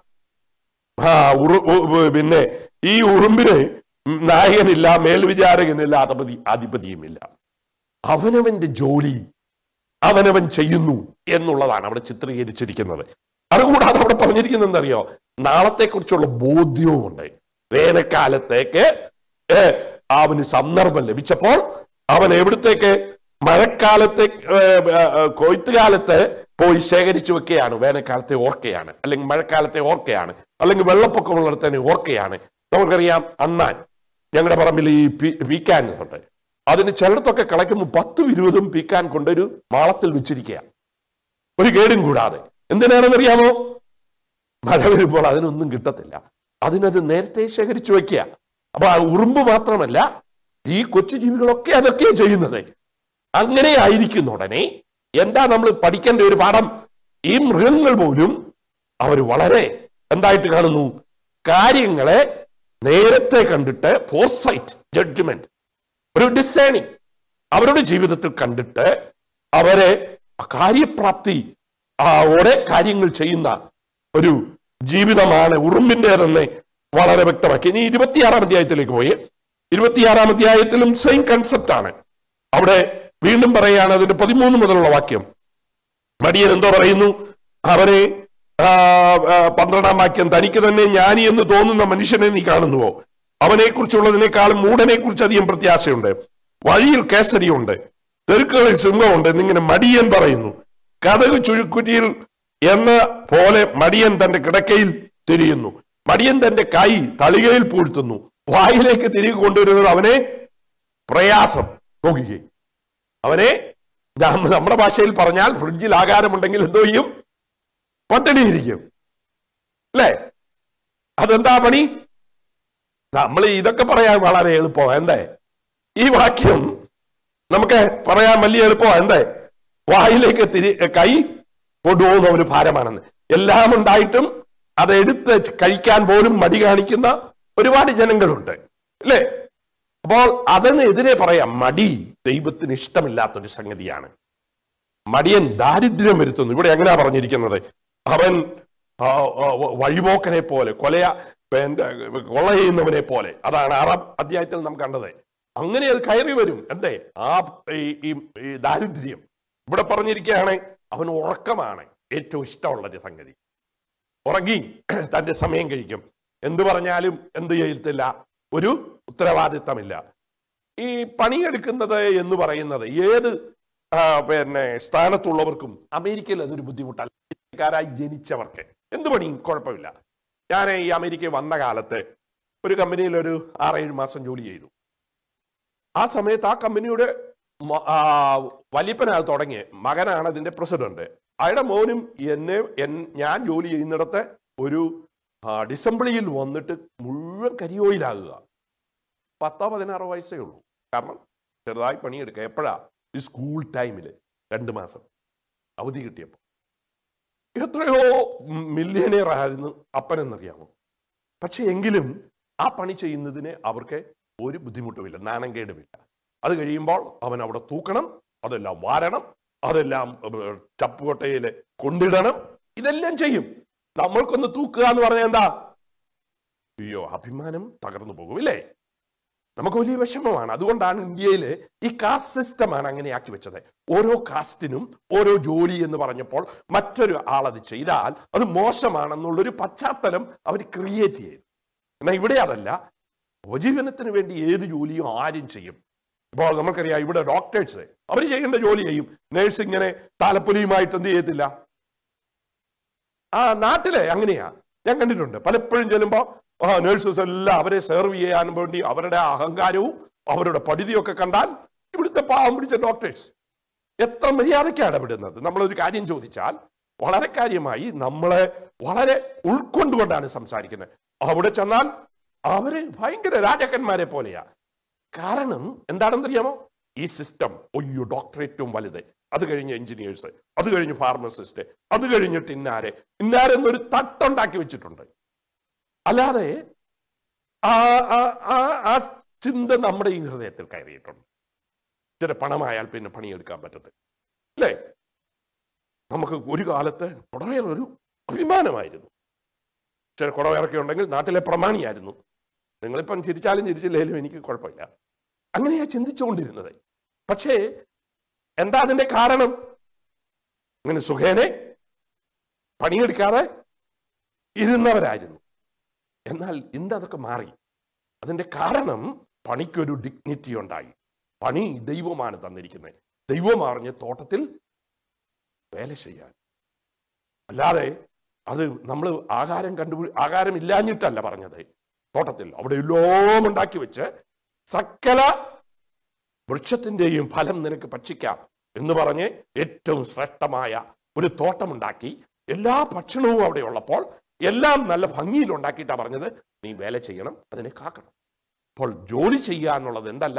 ആ ഉറു ഉ- ഉ- പിന്നെ ഈ ഉറുമ്പിന് നായകനില്ല മേൽവിചാരകനില്ല അധിപതി അധിപതിയുമില്ല അവനവന്റെ ജോലി അവനവൻ ചെയ്യുന്നു എന്നുള്ളതാണ് അവിടെ ചിത്രീകരിച്ചിരിക്കുന്നത് അതുകൂടാതെ അവിടെ പറഞ്ഞിരിക്കുന്നത് എന്തറിയോ നാളത്തെക്കുറിച്ചുള്ള ബോധ്യവുമുണ്ട് വേനൽക്കാലത്തേക്ക് ഏ, അവന് സന്ദർഭം ലഭിച്ചപ്പോൾ അവൻ എവിടത്തേക്ക് മഴക്കാലത്തെ ഏ, ഏ, കൊയ്ത്തുകാലത്ത് പോയി ശേഖരിച്ചു വെക്കുകയാണ് വേനൽക്കാലത്തെ ഓർക്കയാണ് അല്ലെങ്കിൽ മഴക്കാലത്തെ ഓർക്കയാണ് അല്ലെങ്കിൽ വെള്ളപ്പൊക്കമുള്ളിടത്തന്നെ ഓർക്കയാണ് നമുക്കറിയാം അണ്ണാൻ ഞങ്ങളുടെ പറമ്പിൽ ഈ പി- പീക്കാൻ ഉണ്ട് അതിന് ചിലടത്തൊക്കെ കളയ്ക്കുമ്പോൾ പത്തും ഇരുപതും പീക്കാൻ കൊണ്ടൊരു മാളത്തിൽ വെച്ചിരിക്കുക ഒരു കേടും കൂടാതെ എന്തിനാണെന്നറിയാമോ മഴ വരുമ്പോൾ അതിനൊന്നും കിട്ടത്തില്ല അതിനത് നേരത്തെ ശേഖരിച്ചു വെക്കുക അപ്പൊ ആ ഉറുമ്പ് മാത്രമല്ല ഈ കൊച്ചു ജീവികളൊക്കെ അതൊക്കെ ചെയ്യുന്നത് അങ്ങനെ ആയിരിക്കുന്ന ഉടനെ എന്താ നമ്മൾ പഠിക്കേണ്ട ഒരു പാഠം ഈ മൃഗങ്ങൾ പോലും അവർ വളരെ എന്തായിട്ട് കാണുന്നു കാര്യങ്ങളെ നേരത്തെ കണ്ടിട്ട് ഫോർസൈറ്റ് ജഡ്ജ്മെന്റ് ഒരു ഡിസൈനിങ് അവരുടെ ജീവിതത്തിൽ കണ്ടിട്ട് അവരെ കാര്യപ്രാപ്തി ആ ഓടെ കാര്യങ്ങൾ ചെയ്യുന്ന ഒരു ജീവിതമാണ് ഉറുമ്പിൻ്റെതെന്ന് വളരെ വ്യക്തമാക്കി ഇനി ഇരുപത്തിയാറാം അധ്യായത്തിലേക്ക് പോയി ഇരുപത്തിയാറാം അധ്യായത്തിലും സെയിം കൺസെപ്റ്റ് ആണ് അവിടെ വീണ്ടും പറയുകയാണ് അതിന്റെ പതിമൂന്ന് മുതലുള്ള വാക്യം മടിയൻ എന്തോ പറയുന്നു അവനെ ആ, ആ, പന്ത്രണ്ടാം വാക്യം തനിക്ക് തന്നെ ജ്ഞാനി എന്ന് തോന്നുന്ന മനുഷ്യനെ നീ കാണുന്നുവോ അവനെ കുറിച്ചുള്ളതിനേക്കാളും മൂടനെ കുറിച്ച് അധികം പ്രത്യാശയുണ്ട് വഴിയിൽ കേസരിയുണ്ട് തെരുക്കുകളിൽ സിംഹമുണ്ട് എന്നിങ്ങനെ മടിയൻ പറയുന്നു കഥക് ചുഴുക്കുറ്റിയിൽ എന്ന പോലെ മടിയൻ തന്റെ കിടക്കയിൽ തിരിയുന്നു മടിയൻ തന്റെ കൈ തളികയിൽ പൂഴ്ത്തുന്നു വായിലേക്ക് തിരികെ കൊണ്ടുവരുന്നത് അവനെ പ്രയാസം നോക്കിക്കേ അവനെ നാം- നമ്മുടെ ഭാഷയിൽ പറഞ്ഞാൽ ഫ്രിഡ്ജിൽ ആകാരമുണ്ടെങ്കിൽ എന്തോ ചെയ്യും പട്ടിണിയിരിക്കും അല്ലേ അതെന്താ പണി നമ്മൾ ഇതൊക്കെ പറയാൻ വളരെ എളുപ്പം എന്തേ ഈ വാക്യം നമുക്ക് പറയാൻ വലിയ എളുപ്പം എന്തേ വായിലേക്ക് തിരി കൈ കൊണ്ടുപോകുന്ന ഒരു ഭാരമാണെന്ന് എല്ലാം ഉണ്ടായിട്ടും അത് എടുത്ത് കഴിക്കാൻ പോലും മടി കാണിക്കുന്ന ഒരുപാട് ജനങ്ങളുണ്ട് അല്ലേ അപ്പോൾ അതിനെതിരെ പറയാം മടി ദൈവത്തിന് ഇഷ്ടമില്ലാത്തൊരു സംഗതിയാണ് മടിയൻ ദാരിദ്ര്യം വരുത്തുന്നു ഇവിടെ എങ്ങനെയാ പറഞ്ഞിരിക്കുന്നത് അവൻ ആ, ആ, വഴിപോക്കനെ പോലെ കൊലയ പിന്നെ, കൊള്ള ചെയ്യുന്നവനെ പോലെ അതാണ് ആറാം അധ്യായത്തിൽ നാം കണ്ടത് അങ്ങനെ അത് കയറി വരും എന്തേ ആ ഈ- ഈ ഈ ദാരിദ്ര്യം ഇവിടെ പറഞ്ഞിരിക്കുകയാണ് അവൻ ഉറക്കമാണ് ഏറ്റവും ഇഷ്ടമുള്ള ഒരു സംഗതി ഉറങ്ങി തന്റെ സമയം കഴിക്കും എന്തു പറഞ്ഞാലും എന്ത് ചെയ്യത്തില്ല ഒരു ഉത്തരവാദിത്തമില്ല ഈ പണിയെടുക്കുന്നത് എന്ന് പറയുന്നത് ഏത് ആ, പിന്നെ സ്ഥാനത്തുള്ളവർക്കും അമേരിക്കയിൽ അതൊരു ബുദ്ധിമുട്ടല്ല അമേരിക്കക്കാരായി ജനിച്ചവർക്ക് എന്ത് പണിയും കുഴപ്പമില്ല ഞാൻ ഈ അമേരിക്കയിൽ വന്ന കാലത്ത് ഒരു കമ്പനിയിൽ ഒരു ആറേഴ് മാസം ജോലി ചെയ്തു ആ സമയത്ത് ആ കമ്പനിയുടെ മ- ആ, വലിയപ്പനത് തുടങ്ങിയ മകനാണ് അതിന്റെ പ്രസിഡന്റ് അയാളുടെ മോനും എന്നെ എൻ- ഞാൻ ജോലി ചെയ്യുന്നിടത്ത് ഒരു ആ, ഡിസംബിളിയിൽ വന്നിട്ട് മുഴുവൻ കരിയോയിലാകുക പത്തോ പതിനാറോ വയസ്സേ ഉള്ളൂ കാരണം ചെറുതായി പണിയെടുക്കുക എപ്പോഴാ ഈ സ്കൂൾ ടൈമിൽ രണ്ട് മാസം അവധി കിട്ടിയപ്പോൾ എത്രയോ മില്യനെയർ ആയിരുന്നു അപ്പനെന്നറിയാമോ പക്ഷെ എങ്കിലും ആ പണി ചെയ്യുന്നതിന് അവർക്ക് ഒരു ബുദ്ധിമുട്ടുമില്ല നാണംകേടുമില്ല അത് കഴിയുമ്പോൾ അവൻ അവിടെ തൂക്കണം അതെല്ലാം വാരണം അതെല്ലാം ഏർ, ചപ്പുകൊട്ടയിൽ കൊണ്ടിടണം ഇതെല്ലാം ചെയ്യും നമ്മൾക്കൊന്ന് തൂക്കുക എന്ന് പറഞ്ഞാൽ എന്താ അയ്യോ അഭിമാനം തകർന്നു പോകും ഇല്ലേ നമുക്ക് വലിയ വിഷമമാണ് അതുകൊണ്ടാണ് ഇന്ത്യയിൽ ഈ കാസ്റ്റ് സിസ്റ്റമാണ് അങ്ങനെ ആക്കി വെച്ചത് ഓരോ കാസ്റ്റിനും ഓരോ ജോലി എന്ന് പറഞ്ഞപ്പോൾ മറ്റൊരു ആൾ അത് ചെയ്താൽ അത് മോശമാണെന്നുള്ളൊരു പശ്ചാത്തലം അവർ ക്രിയേറ്റ് ചെയ്തു എന്നാൽ ഇവിടെ അതല്ല ഉപജീവനത്തിന് വേണ്ടി ഏത് ജോലിയും ആരും ചെയ്യും ഇപ്പോൾ നമുക്കറിയാം ഇവിടെ ഡോക്ടേഴ്സ് അവർ ചെയ്യേണ്ട ജോലി ചെയ്യും നേഴ്സ് ഇങ്ങനെ താലപ്പൊലിയുമായിട്ട് എന്ത് ചെയ്യത്തില്ല ആ നാട്ടിലെ അങ്ങനെയാ ഞാൻ കണ്ടിട്ടുണ്ട് പലപ്പോഴും ചെല്ലുമ്പോൾ ആ നേഴ്സസ് എല്ലാം അവരെ സെർവ് ചെയ്യാൻ വേണ്ടി അവരുടെ അഹങ്കാരവും അവരുടെ പടുതിയൊക്കെ കണ്ടാൽ ഇവിടുത്തെ പാവം പിടിച്ച ഡോക്ടേഴ്സ് എത്ര മര്യാദയ്ക്കാണ് ഇടപെടുന്നത് നമ്മളൊരു കാര്യം ചോദിച്ചാൽ വളരെ കാര്യമായി നമ്മളെ വളരെ ഉൾക്കൊണ്ടുകൊണ്ടാണ് സംസാരിക്കുന്നത് അവിടെ ചെന്നാൽ അവര് ഭയങ്കര രാജാക്കന്മാരെ പോലെയാ കാരണം എന്താണെന്നറിയാമോ ഈ സിസ്റ്റം ഒയ്യോ ഡോക്ടർ ഏറ്റവും വലുത് അത് കഴിഞ്ഞ് എഞ്ചിനീയേഴ്സ് അത് കഴിഞ്ഞ് ഫാർമസിസ്റ്റ് അത് കഴിഞ്ഞിട്ട് ഇന്നാരെ ഇന്നാരെന്നൊരു തട്ടുണ്ടാക്കി വെച്ചിട്ടുണ്ട് അല്ലാതെ ആ ആ- ആ- ആ ചിന്ത നമ്മുടെ ഈ ഹൃദയത്തിൽ കയറിയിട്ടുണ്ട് ഇച്ചിരി പണമായാൽ പിന്നെ പണിയെടുക്കാൻ പറ്റത്തില്ല അല്ലേ നമുക്ക് ഒരു കാലത്ത് കുടവേർ ഒരു അഭിമാനമായിരുന്നു ചില കുടവേറൊക്കെ ഉണ്ടെങ്കിൽ നാട്ടിലെ പ്രമാണിയായിരുന്നു നിങ്ങളിപ്പം ചിരിച്ചാലും ചിരിച്ചില്ലേലും എനിക്ക് കുഴപ്പമില്ല അങ്ങനെയാ ചിന്തിച്ചുകൊണ്ടിരുന്നത് പക്ഷേ എന്താ അതിന്റെ കാരണം അങ്ങനെ സുഖേനെ പണിയെടുക്കാതെ ഇരുന്നവരായിരുന്നു എന്നാൽ ഇന്ന് അതൊക്കെ മാറി അതിന്റെ കാരണം പണിക്കൊരു ഡിഗ്നിറ്റി ഉണ്ടായി പണി ദൈവമാണ് തന്നിരിക്കുന്നത് ദൈവം അറിഞ്ഞ് തോട്ടത്തിൽ വേല ചെയ്യാൻ അല്ലാതെ അത് നമ്മൾ ആഹാരം കണ്ടുപിടി ആഹാരം ഇല്ലാഞ്ഞിട്ടല്ല പറഞ്ഞത് തോട്ടത്തിൽ അവിടെ എല്ലാം ഉണ്ടാക്കി വെച്ച് സകല വൃക്ഷത്തിന്റെയും ഫലം നിനക്ക് ഭക്ഷിക്കാം എന്ന് പറഞ്ഞ് ഏറ്റവും ശ്രേഷ്ഠമായ ഒരു തോട്ടമുണ്ടാക്കി എല്ലാ ഭക്ഷണവും അവിടെ ഉള്ളപ്പോൾ എല്ലാം നല്ല ഭംഗിയിൽ ഉണ്ടാക്കിയിട്ടാണ് പറഞ്ഞത് നീ വേല ചെയ്യണം അതിനെ കാക്കണം അപ്പോൾ ജോലി ചെയ്യുക എന്നുള്ളത് എന്തല്ല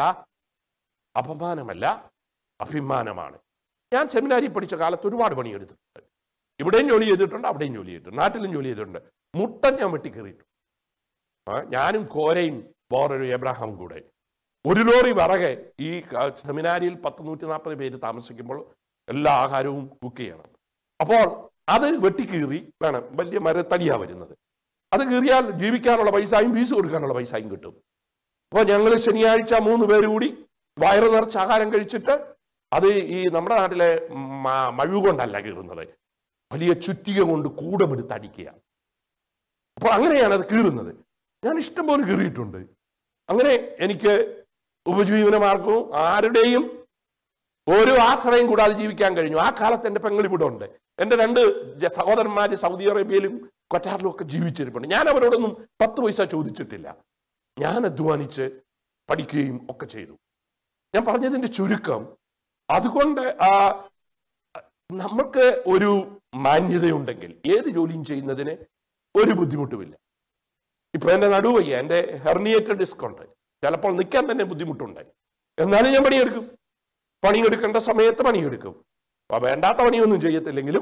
അപമാനമല്ല അഭിമാനമാണ് ഞാൻ സെമിനാരിൽ പഠിച്ച കാലത്ത് ഒരുപാട് പണിയെടുത്തിട്ടുണ്ട് ഇവിടെയും ജോലി ചെയ്തിട്ടുണ്ട് അവിടെയും ജോലി ചെയ്തിട്ടുണ്ട് നാട്ടിലും ജോലി ചെയ്തിട്ടുണ്ട് മുട്ടൻ ഞാൻ വെട്ടി കയറിയിട്ടു ആ, ഞാനും കോരയും വേറൊരു എബ്രാഹാം കൂടെ ഒരു ലോറി വിറകെ ഈ ക- സെമിനാരിയിൽ പത്ത് നൂറ്റി നാൽപ്പത് പേര് താമസിക്കുമ്പോൾ എല്ലാ ആഹാരവും കുക്ക് ചെയ്യണം അപ്പോൾ അത് വെട്ടിക്കീറി വേണം വലിയ മരത്തടിയാ വരുന്നത് അത് കീറിയാൽ ജീവിക്കാനുള്ള പൈസയും ഫീസ് കൊടുക്കാനുള്ള പൈസയും കിട്ടും അപ്പോൾ ഞങ്ങൾ ശനിയാഴ്ച മൂന്ന് പേര് കൂടി വയറ് നിറച്ച് ആഹാരം കഴിച്ചിട്ട് അത് ഈ നമ്മുടെ നാട്ടിലെ മ- മഴു കൊണ്ടല്ല കീറുന്നത് വലിയ ചുറ്റിക കൊണ്ട് കൂടമെടുത്ത് അടിക്കുക അപ്പോൾ അങ്ങനെയാണ് അത് കീറുന്നത് ഞാൻ ഇഷ്ടംപോലെ കീറിയിട്ടുണ്ട് അങ്ങനെ എനിക്ക് ഉപജീവന മാർഗവും ആരുടെയും ഒരു ആശ്രയം കൂടാതെ ജീവിക്കാൻ കഴിഞ്ഞു ആ കാലത്ത് എൻ്റെ പെങ്ങൾ ഇവിടെ ഉണ്ട് എൻ്റെ രണ്ട് ജ- സഹോദരന്മാര് സൗദി അറേബ്യയിലും ഖത്താറിലും ഒക്കെ ജീവിച്ചിരിപ്പുണ്ട് ഞാൻ അവരോടൊന്നും പത്ത് പൈസ ചോദിച്ചിട്ടില്ല ഞാൻ അധ്വാനിച്ച് പഠിക്കുകയും ഒക്കെ ചെയ്തു ഞാൻ പറഞ്ഞതിന്റെ ചുരുക്കം അതുകൊണ്ട് ആ നമുക്ക് ഒരു മാന്യതയുണ്ടെങ്കിൽ ഏത് ജോലിയും ചെയ്യുന്നതിന് ഒരു ബുദ്ധിമുട്ടുമില്ല ഇപ്പൊ എന്റെ നടുവയ്യ എന്റെ ഹെർണിയേറ്റഡ് ഡിസ്ക് ഉണ്ട് ചിലപ്പോൾ നിൽക്കാൻ തന്നെ ബുദ്ധിമുട്ടുണ്ട് എന്നാലും ഞാൻ പണിയെടുക്കും പണിയെടുക്കേണ്ട സമയത്ത് പണിയെടുക്കും അപ്പൊ വേണ്ടാത്ത പണിയൊന്നും ചെയ്യത്തില്ലെങ്കിലും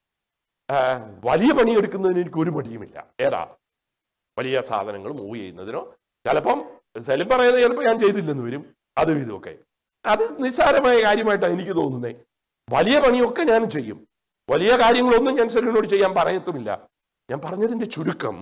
ആ, വലിയ പണിയെടുക്കുന്നതിന് എനിക്ക് ഒരു മടിയുമില്ല ഏതാ വലിയ സാധനങ്ങൾ മൂവ് ചെയ്യുന്നതിനോ ചിലപ്പം സെലിം പറയുന്നത് ചിലപ്പോൾ ഞാൻ ചെയ്തില്ലെന്ന് വരും അതും ഇതുമൊക്കെ അത് നിസ്സാരമായ കാര്യമായിട്ടാണ് എനിക്ക് തോന്നുന്നത് വലിയ പണിയൊക്കെ ഞാൻ ചെയ്യും വലിയ കാര്യങ്ങളൊന്നും ഞാൻ സെലിനോട് ചെയ്യാൻ പറയത്തുമില്ല ഞാൻ പറഞ്ഞതിന്റെ ചുരുക്കം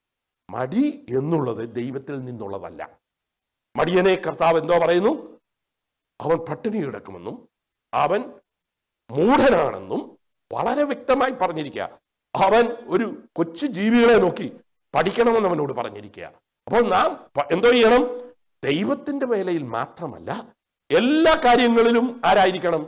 മടി എന്നുള്ളത് ദൈവത്തിൽ നിന്നുള്ളതല്ല മടിയനെ കർത്താവ് എന്തോ പറയുന്നു അവൻ പട്ടിണി കിടക്കുമെന്നും അവൻ മൂഢനാണെന്നും വളരെ വ്യക്തമായി പറഞ്ഞിരിക്കുക അവൻ ഒരു കൊച്ചു ജീവികളെ നോക്കി പഠിക്കണമെന്ന് അവനോട് പറഞ്ഞിരിക്കുക അപ്പോൾ നാം പ- എന്തോ ചെയ്യണം ദൈവത്തിന്റെ വേലയിൽ മാത്രമല്ല എല്ലാ കാര്യങ്ങളിലും ആരായിരിക്കണം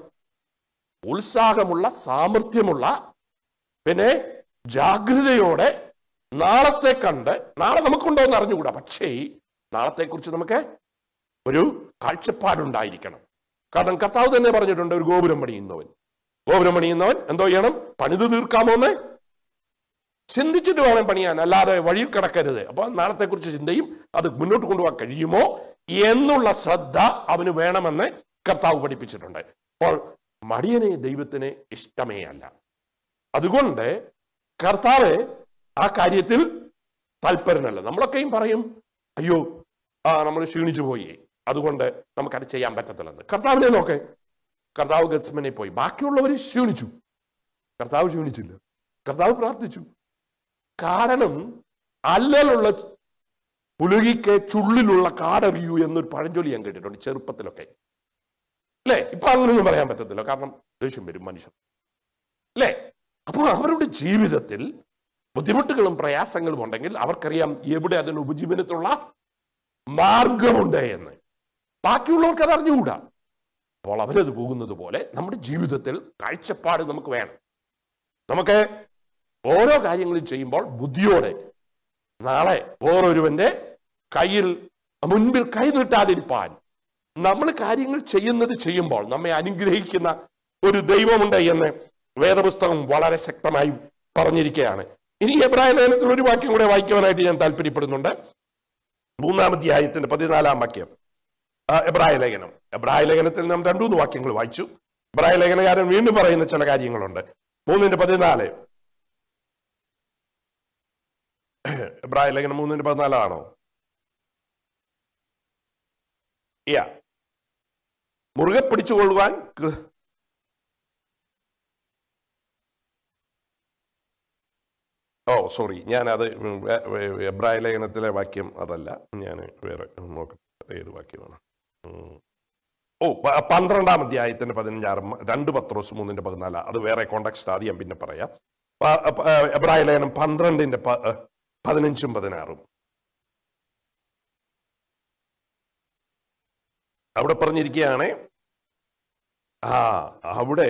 ഉത്സാഹമുള്ള സാമർഥ്യമുള്ള പിന്നെ ജാഗ്രതയോടെ നാളത്തെ കണ്ട് നാളെ നമുക്കുണ്ടോ എന്ന് അറിഞ്ഞുകൂടാ പക്ഷേ നാളത്തെക്കുറിച്ച് നമുക്ക് ഒരു കാഴ്ചപ്പാടുണ്ടായിരിക്കണം കാരണം കർത്താവ് തന്നെ പറഞ്ഞിട്ടുണ്ട് ഒരു ഗോപുരം പണിയുന്നവൻ ഗോപുരം പണിയുന്നവൻ എന്തോ ചെയ്യണം പണിത് തീർക്കാമോ എന്ന് ചിന്തിച്ചിട്ട് വേണം പണിയാൻ അല്ലാതെ വഴിയിൽ കിടക്കരുത് അപ്പൊ നാളത്തെക്കുറിച്ച് ചിന്തയും അത് മുന്നോട്ട് കൊണ്ടുപോകാൻ കഴിയുമോ എന്നുള്ള ശ്രദ്ധ അവന് വേണമെന്ന് കർത്താവ് പഠിപ്പിച്ചിട്ടുണ്ട് അപ്പോൾ മടിയനെ ദൈവത്തിന് ഇഷ്ടമേ അല്ല അതുകൊണ്ട് കർത്താവ് ആ കാര്യത്തിൽ താല്പര്യനല്ല നമ്മളൊക്കെയും പറയും അയ്യോ ആ നമ്മൾ ക്ഷീണിച്ചു പോയി അതുകൊണ്ട് നമുക്കത് ചെയ്യാൻ പറ്റത്തില്ലെന്ന് കർത്താവിനെ നോക്കെ കർത്താവ് ഗത്സ്മനെ പോയി ബാക്കിയുള്ളവർ ക്ഷീണിച്ചു കർത്താവ് ക്ഷീണിച്ചില്ല കർത്താവ് പ്രാർത്ഥിച്ചു കാരണം അല്ലലുള്ള പുലുകിക്ക് ചുള്ളിലുള്ള കാടറിയൂ എന്നൊരു പഴഞ്ചൊല്ലി ഞാൻ കേട്ടിട്ടുണ്ട് ചെറുപ്പത്തിലൊക്കെ അല്ലേ ഇപ്പൊ അങ്ങനെയൊന്നും പറയാൻ പറ്റത്തില്ല കാരണം ദേഷ്യം വരും മനുഷ്യർ അല്ലേ അപ്പോൾ അവരുടെ ജീവിതത്തിൽ ബുദ്ധിമുട്ടുകളും പ്രയാസങ്ങളും ഉണ്ടെങ്കിൽ അവർക്കറിയാം എവിടെ അതിന് ഉപജീവനത്തിനുള്ള മാർഗമുണ്ട് എന്ന് ബാക്കിയുള്ളവർക്ക് അത് അറിഞ്ഞുകൂടാ അപ്പോൾ അവരത് പോകുന്നത് പോലെ നമ്മുടെ ജീവിതത്തിൽ കാഴ്ചപ്പാട് നമുക്ക് വേണം നമുക്ക് ഓരോ കാര്യങ്ങളും ചെയ്യുമ്പോൾ ബുദ്ധിയോടെ നാളെ ഓരോരുവന്റെ കയ്യിൽ മുൻപിൽ കൈ നീട്ടാതിരിപ്പാൻ നമ്മൾ കാര്യങ്ങൾ ചെയ്യുന്നത് ചെയ്യുമ്പോൾ നമ്മെ അനുഗ്രഹിക്കുന്ന ഒരു ദൈവമുണ്ട് എന്ന് വേദപുസ്തകം വളരെ ശക്തമായി പറഞ്ഞിരിക്കുകയാണ് ഇനി എബ്രാഹിം ലേഖനത്തിൽ ഒരു വാക്യം കൂടെ വായിക്കുവാനായിട്ട് ഞാൻ താല്പര്യപ്പെടുന്നുണ്ട് മൂന്നാം അധ്യായത്തിന്റെ പതിനാലാം വാക്യം ആ, എബ്രായ ലേഖനം എബ്രായ ലേഖനത്തിൽ നാം രണ്ടൂന്ന് വാക്യങ്ങൾ വായിച്ചു എബ്രായ ലേഖനകാരൻ വീണ്ടും പറയുന്ന ചില കാര്യങ്ങളുണ്ട് മൂന്നിന്റെ പതിനാല് എബ്രായ ലേഖനം മൂന്നിന്റെ പതിനാലാണോ യാ മുറുകെ പിടിച്ചുകൊള്ളുവാൻ കൃ- ഓ സോറി ഞാൻ അത് എബ്രായ ലേഖനത്തിലെ വാക്യം അതല്ല ഞാൻ വേറെ നോക്കട്ടെ ഏത് വാക്യമാണ് ഉം. ഓ പ- പന്ത്രണ്ടാം അധ്യായത്തിന്റെ പതിനഞ്ചാറ് മ- രണ്ട് പത്രോസ് മൂന്നിന്റെ പതിനാല് അത് വേറെ കോണ്ടക്സ്റ്റ് ആദ്യം പിന്നെ പറയാം പ- പ- എബ്രായ ലേഖനം പന്ത്രണ്ടിന്റെ പ- പതിനഞ്ചും പതിനാറും അവിടെ പറഞ്ഞിരിക്കുകയാണ് ആ അവിടെ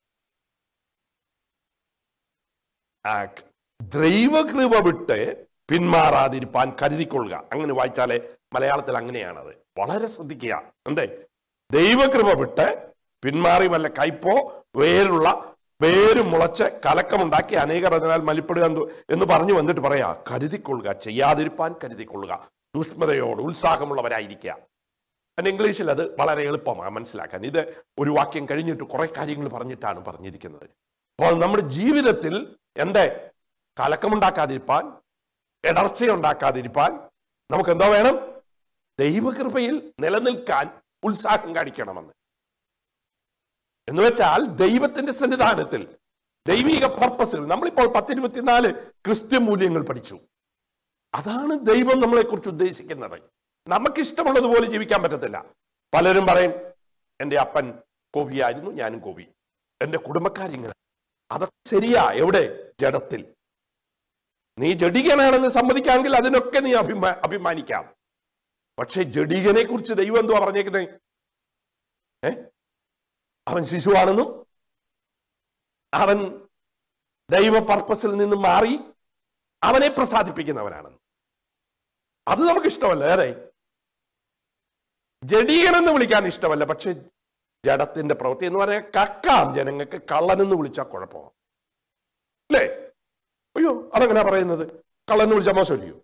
ആ, ദൈവകൃപ വിട്ട് പിന്മാറാതിരിപ്പാൻ കരുതിക്കൊള്ളുക അങ്ങനെ വായിച്ചാലേ മലയാളത്തിൽ അങ്ങനെയാണത് വളരെ ശ്രദ്ധിക്കുക എന്തേ ദൈവകൃപ വിട്ട് പിന്മാറി വല്ല കയ്പോ വേരുള്ള വേര് മുളച്ച് കലക്കമുണ്ടാക്കി അനേകർ അതിനാൽ മലിപ്പെടുക എന്ന് എന്ന് പറഞ്ഞു വന്നിട്ട് പറയാ കരുതിക്കൊള്ളുക ചെയ്യാതിരിപ്പാൻ കരുതിക്കൊള്ളുക സൂക്ഷ്മതയോട് ഉത്സാഹമുള്ളവരായിരിക്കുക അതിന് ഇംഗ്ലീഷിൽ അത് വളരെ എളുപ്പമാണ് മനസ്സിലാക്കാൻ ഇത് ഒരു വാക്യം കഴിഞ്ഞിട്ട് കുറെ കാര്യങ്ങൾ പറഞ്ഞിട്ടാണ് പറഞ്ഞിരിക്കുന്നത് അപ്പോൾ നമ്മുടെ ജീവിതത്തിൽ എന്തേ കലക്കമുണ്ടാക്കാതിരിപ്പാൻ ഇടർച്ചയുണ്ടാക്കാതിരിപ്പാൻ നമുക്ക് എന്തോ വേണം ദൈവകൃപയിൽ നിലനിൽക്കാൻ ഉത്സാഹം കാണിക്കണമെന്ന് എന്ന് വെച്ചാൽ ദൈവത്തിന്റെ സന്നിധാനത്തിൽ ദൈവിക പർപ്പസിൽ നമ്മളിപ്പോൾ പത്തിരുപത്തിനാല് ക്രിസ്ത്യ മൂല്യങ്ങൾ പഠിച്ചു അതാണ് ദൈവം നമ്മളെ കുറിച്ച് ഉദ്ദേശിക്കുന്നത് നമുക്കിഷ്ടമുള്ളതുപോലെ ജീവിക്കാൻ പറ്റത്തില്ല പലരും പറയും എൻ്റെ അപ്പൻ കോപിയായിരുന്നു ഞാനും കോപി എൻ്റെ കുടുംബക്കാരിങ്ങനെ അതൊക്കെ ശരിയാ എവിടെ ജഡത്തിൽ നീ ജഡികനാണെന്ന് സമ്മതിക്കാമെങ്കിൽ അതിനൊക്കെ നീ അഭിമാ അഭിമാനിക്കാം പക്ഷെ ജഡികനെ കുറിച്ച് ദൈവം എന്തുവാ പറഞ്ഞേക്കുന്നത് ഏ അവൻ ശിശുവാണെന്നും അവൻ ദൈവ പർപ്പസിൽ നിന്ന് മാറി അവനെ പ്രസാദിപ്പിക്കുന്നവനാണെന്നും അത് നമുക്ക് ഇഷ്ടമല്ല ഏറെ ജഡീകൻ എന്ന് വിളിക്കാൻ ഇഷ്ടമല്ല പക്ഷെ ജഡത്തിന്റെ പ്രവൃത്തി എന്ന് പറഞ്ഞാൽ കക്കാം ജനങ്ങൾക്ക് കള്ളനെന്ന് വിളിച്ചാൽ കുഴപ്പമാണ് അല്ലേ അയ്യോ അതെങ്ങനെയാ പറയുന്നത് കള്ളെന്ന് വിളിച്ചാൽ മോശമല്ലയോ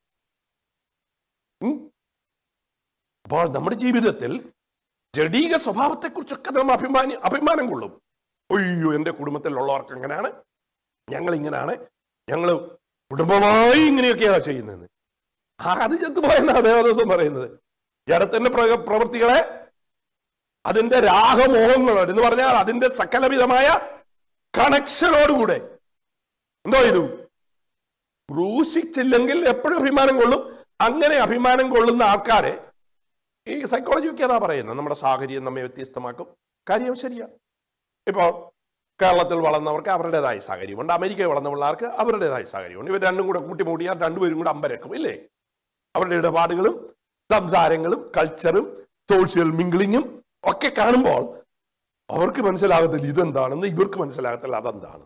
ഉം? അപ്പോൾ നമ്മുടെ ജീവിതത്തിൽ ജഡീക സ്വഭാവത്തെക്കുറിച്ചൊക്കെ നാം അഭിമാനി അഭിമാനം കൊള്ളും അയ്യോ എൻ്റെ കുടുംബത്തിലുള്ളവർക്ക് എങ്ങനെയാണ് ഞങ്ങൾ ഇങ്ങനെയാണ് ഞങ്ങൾ കുടുംബമായി ഇങ്ങനെയൊക്കെയാണ് ചെയ്യുന്നത് ആ അത് ചെത്തുപോയെന്നാ ദേവദോസം പറയുന്നത് ജഡത്തിന്റെ പ്ര- പ്രവൃത്തികളെ അതിന്റെ രാഗമോഹങ്ങളോട് എന്ന് പറഞ്ഞാൽ അതിന്റെ സകലവിധമായ കണക്ഷനോടുകൂടെ എന്തോ ചെയ്തു ക്രൂശിച്ചില്ലെങ്കിൽ എപ്പോഴും അഭിമാനം കൊള്ളും അങ്ങനെ അഭിമാനം കൊള്ളുന്ന ആൾക്കാരെ ഈ സൈക്കോളജിയൊക്കെ അതാ പറയുന്നത് നമ്മുടെ സാഹചര്യം നമ്മെ വ്യത്യസ്തമാക്കും കാര്യം ശരിയാ ഇപ്പോൾ കേരളത്തിൽ വളർന്നവർക്ക് അവരുടേതായ സാഹചര്യമുണ്ട് അമേരിക്കയിൽ വളർന്ന പിള്ളേർക്ക് അവരുടേതായ സാഹചര്യമുണ്ട് ഇവർ രണ്ടും കൂടെ കൂട്ടിമുട്ടിയാൽ രണ്ടുപേരും കൂടെ അമ്പരക്കും ഇല്ലേ അവരുടെ ഇടപാടുകളും സംസാരങ്ങളും കൾച്ചറും സോഷ്യൽ മിംഗ്ലിങ്ങും ഒക്കെ കാണുമ്പോൾ അവർക്ക് മനസ്സിലാകത്തില്ല ഇതെന്താണെന്ന് ഇവർക്ക് മനസ്സിലാകത്തില്ല അതെന്താണ്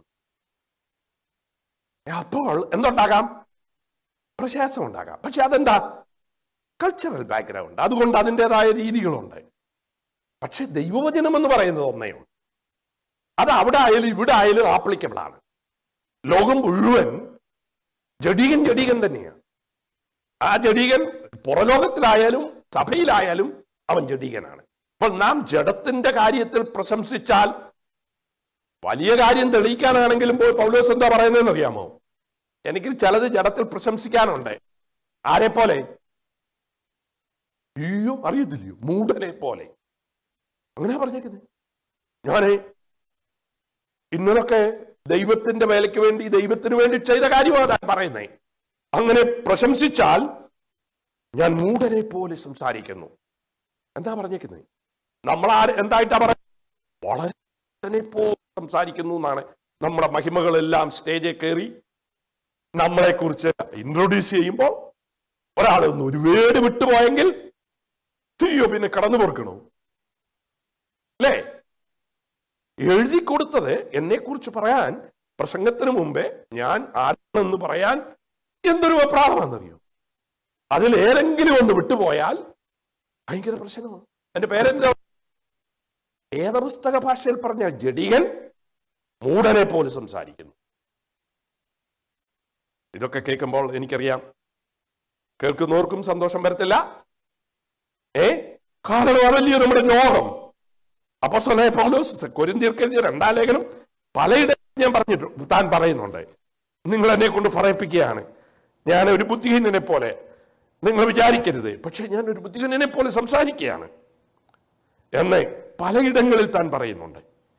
അപ്പോൾ എന്തുണ്ടാകാം പ്രശാസം ഉണ്ടാകാം പക്ഷെ അതെന്താ കൾച്ചറൽ ബാക്ക്ഗ്രൗണ്ട് അതുകൊണ്ട് അതിൻ്റെതായ രീതികളുണ്ട് പക്ഷെ ദൈവവചനം എന്ന് പറയുന്നത് ഒന്നേ ഉള്ളൂ അത് അവിടെ ആയാലും ഇവിടെ ആയാലും ആപ്ലിക്കബിൾ ആണ് ലോകം മുഴുവൻ ജഡീകൻ ജഡീകൻ തന്നെയാണ് ആ ജഡീകൻ പുറലോകത്തിലായാലും സഭയിലായാലും അവൻ ജഡീകനാണ് അപ്പോൾ നാം ജഡത്തിന്റെ കാര്യത്തിൽ പ്രശംസിച്ചാൽ വലിയ കാര്യം തെളിയിക്കാനാണെങ്കിലും പോയി പൗലോസ് എന്താ പറയുന്നതെന്ന് അറിയാമോ എനിക്ക് ചിലത് ജഡത്തിൽ പ്രശംസിക്കാനുണ്ട് ആരെ പോലെ അയ്യോ അറിയത്തില്ലയോ മൂടനെ പോലെ അങ്ങനെ പറഞ്ഞേക്കുന്നത് ഞാനേ ഇന്നലൊക്കെ ദൈവത്തിന്റെ വേലയ്ക്ക് വേണ്ടി ദൈവത്തിന് വേണ്ടി ചെയ്ത കാര്യമാണ് താൻ പറയുന്നേ അങ്ങനെ പ്രശംസിച്ചാൽ ഞാൻ മൂടനെ പോലെ സംസാരിക്കുന്നു എന്താ പറഞ്ഞേക്കുന്നത് നമ്മൾ ആര് എന്തായിട്ടാ പറയുന്നത് വളരെ മൂടനെ പോലെ സംസാരിക്കുന്നു എന്നാണ് നമ്മുടെ മഹിമകളെല്ലാം സ്റ്റേജിൽ കയറി നമ്മളെ കുറിച്ച് ഇൻട്രൊഡ്യൂസ് ചെയ്യുമ്പോൾ ഒരാളൊന്ന് ഒരു വേട് വിട്ടുപോയെങ്കിൽ അയ്യോ പിന്നെ കടന്നു പൊറുക്കണോ അല്ലേ എഴുതി കൊടുത്തത് എന്നെ കുറിച്ച് പറയാൻ പ്രസംഗത്തിന് മുമ്പേ ഞാൻ ആരാണെന്ന് പറയാൻ എന്തൊരു വെപ്രാളമാണെന്നറിയോ അതിൽ ഏതെങ്കിലും ഒന്ന് വിട്ടുപോയാൽ ഭയങ്കര പ്രശ്നമാണ് എന്റെ പേരെന്താ വേദപുസ്തക ഭാഷയിൽ പറഞ്ഞാൽ ജഡികൻ മൂടനെ പോലെ സംസാരിക്കുന്നു ഇതൊക്കെ കേൾക്കുമ്പോൾ എനിക്കറിയാം കേൾക്കുന്നവർക്കും സന്തോഷം വരത്തില്ല ഏ കാരണം അതല്ലയോ നമ്മുടെ ലോകം അപ്പസ്വലായ പൗലോസ് കൊരിന്തിയർക്ക് എഴുതിയ രണ്ടാം ലേഖനം പലയിടത്തും ഞാൻ പറഞ്ഞിട്ടുണ്ട് താൻ പറയുന്നുണ്ട് നിങ്ങൾ എന്നെ കൊണ്ട് പറയിപ്പിക്കുകയാണ് ഞാൻ ഒരു ബുദ്ധിഹീനനെ പോലെ നിങ്ങൾ വിചാരിക്കരുത് പക്ഷെ ഞാൻ ഒരു ബുദ്ധിഹീനനെ പോലെ സംസാരിക്കുകയാണ് എന്ന് പലയിടങ്ങളിൽ താൻ പറയുന്നുണ്ട്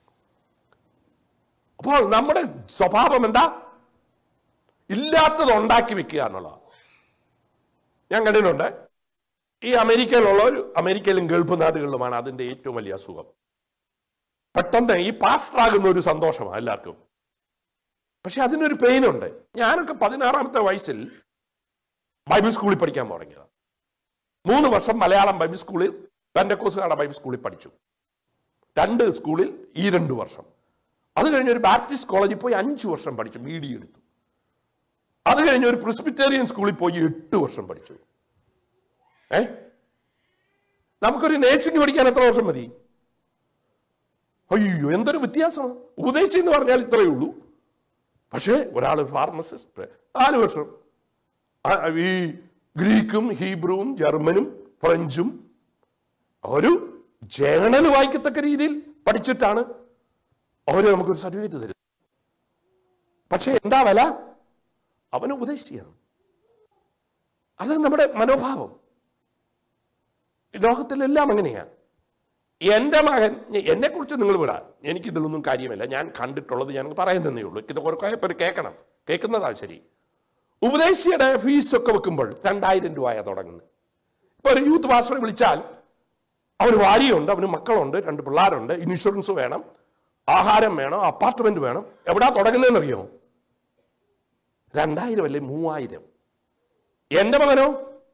അപ്പോൾ നമ്മുടെ സ്വഭാവം എന്താ ഇല്ലാത്തത് ഉണ്ടാക്കി വെക്കുക എന്നുള്ളതാണ് ഞാൻ കണ്ടിട്ടുണ്ട് ഈ അമേരിക്കയിലുള്ളവർ അമേരിക്കയിലും ഗൾഫ് നാടുകളിലുമാണ് അതിന്റെ ഏറ്റവും വലിയ അസുഖം പെട്ടെന്ന് ഈ പാസ്റ്ററാകുന്ന ഒരു സന്തോഷമാണ് എല്ലാവർക്കും പക്ഷെ അതിനൊരു പെയിനുണ്ട് ഞാനൊക്കെ പതിനാറാമത്തെ വയസ്സിൽ ബൈബിൾ സ്കൂളിൽ പഠിക്കാൻ തുടങ്ങിയതാണ് മൂന്ന് വർഷം മലയാളം ബൈബിൾ സ്കൂളിൽ പെൻഡക്കോസുകാരുടെ ബൈബിൾ സ്കൂളിൽ പഠിച്ചു രണ്ട് സ്കൂളിൽ ഈ രണ്ട് വർഷം അത് കഴിഞ്ഞ് ഒരു ബാപ്റ്റിസ്റ്റ് കോളേജിൽ പോയി അഞ്ച് വർഷം പഠിച്ചു ബി ഡി എടുത്തു അത് കഴിഞ്ഞ് ഒരു പ്രിസ്ബിറ്റേറിയൻ സ്കൂളിൽ പോയി എട്ട് വർഷം പഠിച്ചു ഏ നമുക്കൊരു നേഴ്സിംഗ് പഠിക്കാൻ എത്ര വർഷം മതി അയ്യോ എന്തൊരു വ്യത്യാസമാണ് ഉപദേശി എന്ന് പറഞ്ഞാൽ ഇത്രയേ ഉള്ളൂ പക്ഷേ ഒരാൾ ഫാർമസിസ്റ്റ് നാല് വർഷം ആ, ഈ ഗ്രീക്കും ഹീബ്രുവും ജർമ്മനും ഫ്രഞ്ചും ഒരു ജേണൽ വായിക്കത്തക്ക രീതിയിൽ പഠിച്ചിട്ടാണ് അവര് നമുക്കൊരു സർട്ടിഫിക്കറ്റ് തരുന്നത് പക്ഷേ എന്താ വില അവന് ഉപദേശിയാണ് അത് നമ്മുടെ മനോഭാവം ഈ ലോകത്തിലെല്ലാം അങ്ങനെയാ എൻ്റെ മകൻ എന്നെ കുറിച്ച് നിങ്ങൾ വിടാ എനിക്കിതിലൊന്നും കാര്യമില്ല ഞാൻ കണ്ടിട്ടുള്ളത് ഞാൻ പറയുന്നതേ ഉള്ളൂ ഇത് കുറേ പേര് കേൾക്കണം കേൾക്കുന്നതാ ശരി ഉപദേശിയുടെ ഫീസൊക്കെ വെക്കുമ്പോൾ രണ്ടായിരം രൂപയാ തുടങ്ങുന്നത് ഇപ്പൊ ഒരു യൂത്ത് പാസ്റ്ററെ വിളിച്ചാൽ അവന് ഭാര്യയുണ്ട് അവന് മക്കളുണ്ട് രണ്ട് പിള്ളേരുണ്ട് ഇൻഷുറൻസ് വേണം ആഹാരം വേണം അപ്പാർട്ട്മെന്റ് വേണം എവിടാ തുടങ്ങുന്നതെന്ന് അറിയോ രണ്ടായിരം അല്ലേ മൂവായിരം എന്റെ മകനോ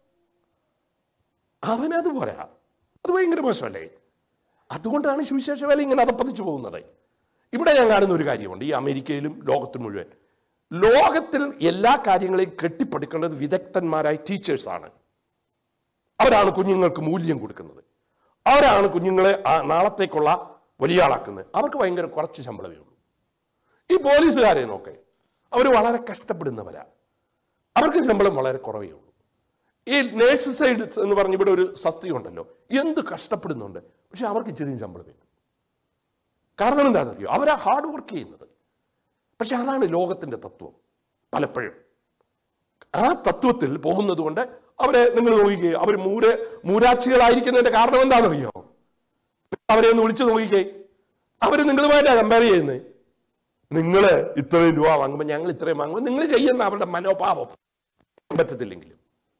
അവനത് പോരാ അത് ഭയങ്കര മോശമല്ലേ അതുകൊണ്ടാണ് സുവിശേഷ വേല ഇങ്ങനെ അതപ്പതിച്ചു പോകുന്നത് ഇവിടെ ഞാൻ കാണുന്ന ഒരു കാര്യമുണ്ട് ഈ അമേരിക്കയിലും ലോകത്തിൽ മുഴുവൻ ലോകത്തിൽ എല്ലാ കാര്യങ്ങളെയും കെട്ടിപ്പടുക്കേണ്ടത് വിദഗ്ധന്മാരായ ടീച്ചേഴ്സാണ് അവരാണ് കുഞ്ഞുങ്ങൾക്ക് മൂല്യം കൊടുക്കുന്നത് അവരാണ് കുഞ്ഞുങ്ങളെ ആ നാളത്തേക്കുള്ള വലിയ ആളാക്കുന്നത് അവർക്ക് ഭയങ്കര കുറച്ച് ശമ്പളമേ ഉള്ളൂ ഈ പോലീസുകാരെ നോക്കെ അവർ വളരെ കഷ്ടപ്പെടുന്നവരാ അവർക്ക് ശമ്പളം വളരെ കുറവേ ഉള്ളൂ ഈ നേഴ്സ് സൈഡ് എന്ന് പറഞ്ഞ് ഇവിടെ ഒരു സസ്തി ഉണ്ടല്ലോ എന്ത് കഷ്ടപ്പെടുന്നുണ്ട് പക്ഷെ അവർക്ക് ചെറിയ ശമ്പളമേ ഉള്ളൂ കാരണം എന്താണെന്നറിയോ അവരാ ഹാർഡ് വർക്ക് ചെയ്യുന്നത് പക്ഷെ അതാണ് ലോകത്തിന്റെ തത്വം പലപ്പോഴും ആ തത്വത്തിൽ പോകുന്നത് കൊണ്ട് അവരെ നിങ്ങൾ നോക്കിക്കേ അവർ മൂര മൂരാക്ഷികളായിരിക്കുന്നതിന്റെ കാരണം എന്താണെന്നറിയോ അവരെ ഒന്ന് വിളിച്ചു നോക്കിക്കേ അവര് നിങ്ങളുമായിട്ടാണ് കമ്പയർ ചെയ്യുന്നത് നിങ്ങൾ ഇത്രയും രൂപ വാങ്ങുമ്പോൾ ഞങ്ങൾ ഇത്രയും വാങ്ങുമ്പോൾ നിങ്ങൾ ചെയ്യുന്ന അവരുടെ മനോഭാവം പറ്റത്തില്ലെങ്കിലും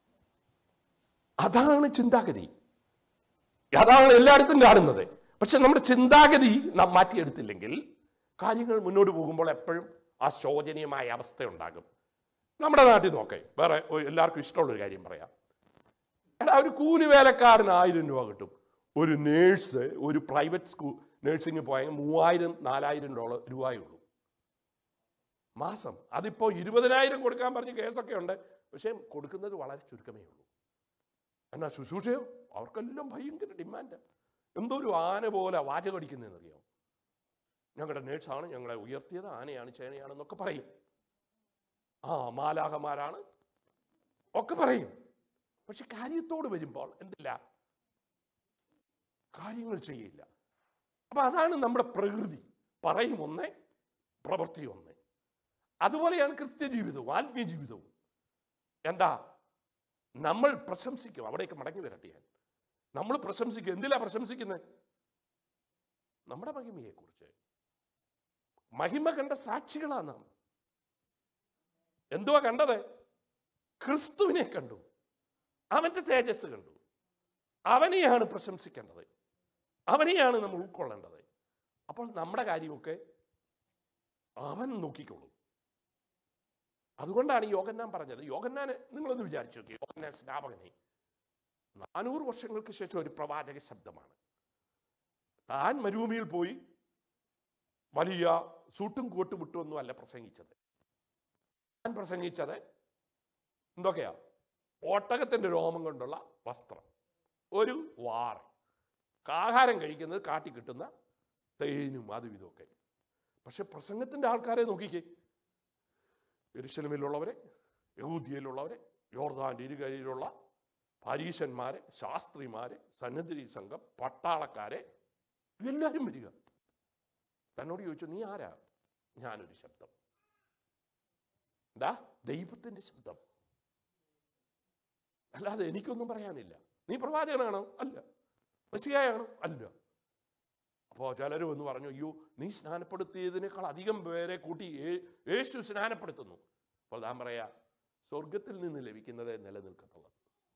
അതാണ് ചിന്താഗതി അതാണ് എല്ലായിടത്തും കാണുന്നത് പക്ഷെ നമ്മുടെ ചിന്താഗതി നാം മാറ്റിയെടുത്തില്ലെങ്കിൽ കാര്യങ്ങൾ മുന്നോട്ട് പോകുമ്പോൾ എപ്പോഴും ആ ശോചനീയമായ അവസ്ഥ ഉണ്ടാകും നമ്മുടെ നാട്ടിൽ നോക്കേ വേറെ ഒരു- എല്ലാവർക്കും ഇഷ്ടമുള്ളൊരു കാര്യം പറയാം എടാ ഒരു കൂലി വേലക്കാരന് ആയിരം രൂപ കിട്ടും ഒരു നേഴ്സ് ഒരു പ്രൈവറ്റ് സ്കൂൾ നേഴ്സിംഗ് പോയെങ്കിൽ മൂവായിരം നാലായിരം ഡോളർ രൂപയേ ഉള്ളൂ മാസം അതിപ്പോ ഇരുപതിനായിരം കൊടുക്കാൻ പറഞ്ഞ് കേസൊക്കെ ഉണ്ട് പക്ഷേ കൊടുക്കുന്നത് വളരെ ചുരുക്കമേ ഉള്ളൂ എന്നാ ശുശ്രൂഷയോ അവർക്കെല്ലാം ഭയങ്കര ഡിമാൻഡ് എന്തോ ഒരു ആന പോലെ വാചകടിക്കുന്നതെന്നറിയോ ഞങ്ങളുടെ നേഴ്സാണ് ഞങ്ങളെ ഉയർത്തിയത് ആനയാണ് ചേനയാണെന്നൊക്കെ പറയും ആ മാലാഹമാരാണ് ഒക്കെ പറയും പക്ഷെ കാര്യത്തോട് വരുമ്പോൾ എന്തില്ല കാര്യങ്ങൾ ചെയ്യില്ല അപ്പൊ അതാണ് നമ്മുടെ പ്രകൃതി പറയും ഒന്നേ പ്രവൃത്തി ഒന്നേ അതുപോലെയാണ് ക്രിസ്ത്യ ജീവിതവും ആത്മീയ ജീവിതവും എന്താ നമ്മൾ പ്രശംസിക്കും അവിടേക്ക് മടങ്ങി വരട്ടെ ഞാൻ നമ്മൾ പ്രശംസിക്കും എന്തിലാ പ്രശംസിക്കുന്നത് നമ്മുടെ മഹിമയെക്കുറിച്ച് മഹിമ കണ്ട സാക്ഷികളാണ് നാം എന്തുവാ കണ്ടത് ക്രിസ്തുവിനെ കണ്ടു അവന്റെ തേജസ് കണ്ടു അവനെയാണ് പ്രശംസിക്കേണ്ടത് അവനെയാണ് നമ്മൾ ഉൾക്കൊള്ളേണ്ടത് അപ്പോൾ നമ്മുടെ കാര്യമൊക്കെ അവൻ നോക്കിക്കൊള്ളും അതുകൊണ്ടാണ് യോഗന്നാൻ പറഞ്ഞത് യോഗന്നാന് നിങ്ങളൊന്ന് വിചാരിച്ചു നോക്കി യോഗന്നാൻ സ്നാപകനെ നാനൂറ് വർഷങ്ങൾക്ക് ശേഷം ഒരു പ്രവാചക ശബ്ദമാണ് താൻ മരുഭൂമിയിൽ പോയി വലിയ സൂട്ടും കോട്ടും ഇട്ടുമൊന്നും അല്ല പ്രസംഗിച്ചത് താൻ പ്രസംഗിച്ചത് എന്തൊക്കെയാ ഒട്ടകത്തിന്റെ രോമം കൊണ്ടുള്ള വസ്ത്രം ഒരു വാർ ആഹാരം കഴിക്കുന്നത് കാട്ടി കിട്ടുന്ന തേനും അതും ഇതൊക്കെ പക്ഷെ പ്രസംഗത്തിന്റെ ആൾക്കാരെ നോക്കിക്കേ എരുശലമിലുള്ളവരെ യഹൂദിയയിലുള്ളവരെ യോർദാന്റെ ഇരുകരയിലുള്ള പരീശന്മാരെ ശാസ്ത്രിമാരെ സന്നദ്ധി സംഘം പട്ടാളക്കാരെ എല്ലാവരും വരിക തന്നോട് ചോദിച്ചു നീ ആരാ ഞാനൊരു ശബ്ദം എന്താ ദൈവത്തിന്റെ ശബ്ദം അല്ലാതെ എനിക്കൊന്നും പറയാനില്ല നീ പ്രവാചകനാണോ അല്ല മസിയായാണോ അല്ല അപ്പോൾ ചിലർ വന്ന് പറഞ്ഞു അയ്യോ നീ സ്നാനപ്പെടുത്തിയതിനേക്കാൾ അധികം പേരെ കൂട്ടി യേ- യേശു സ്നാനപ്പെടുത്തുന്നു അപ്പോൾ താൻ പറയാ സ്വർഗത്തിൽ നിന്ന് ലഭിക്കുന്നത് നിലനിൽക്കത്തുള്ളത്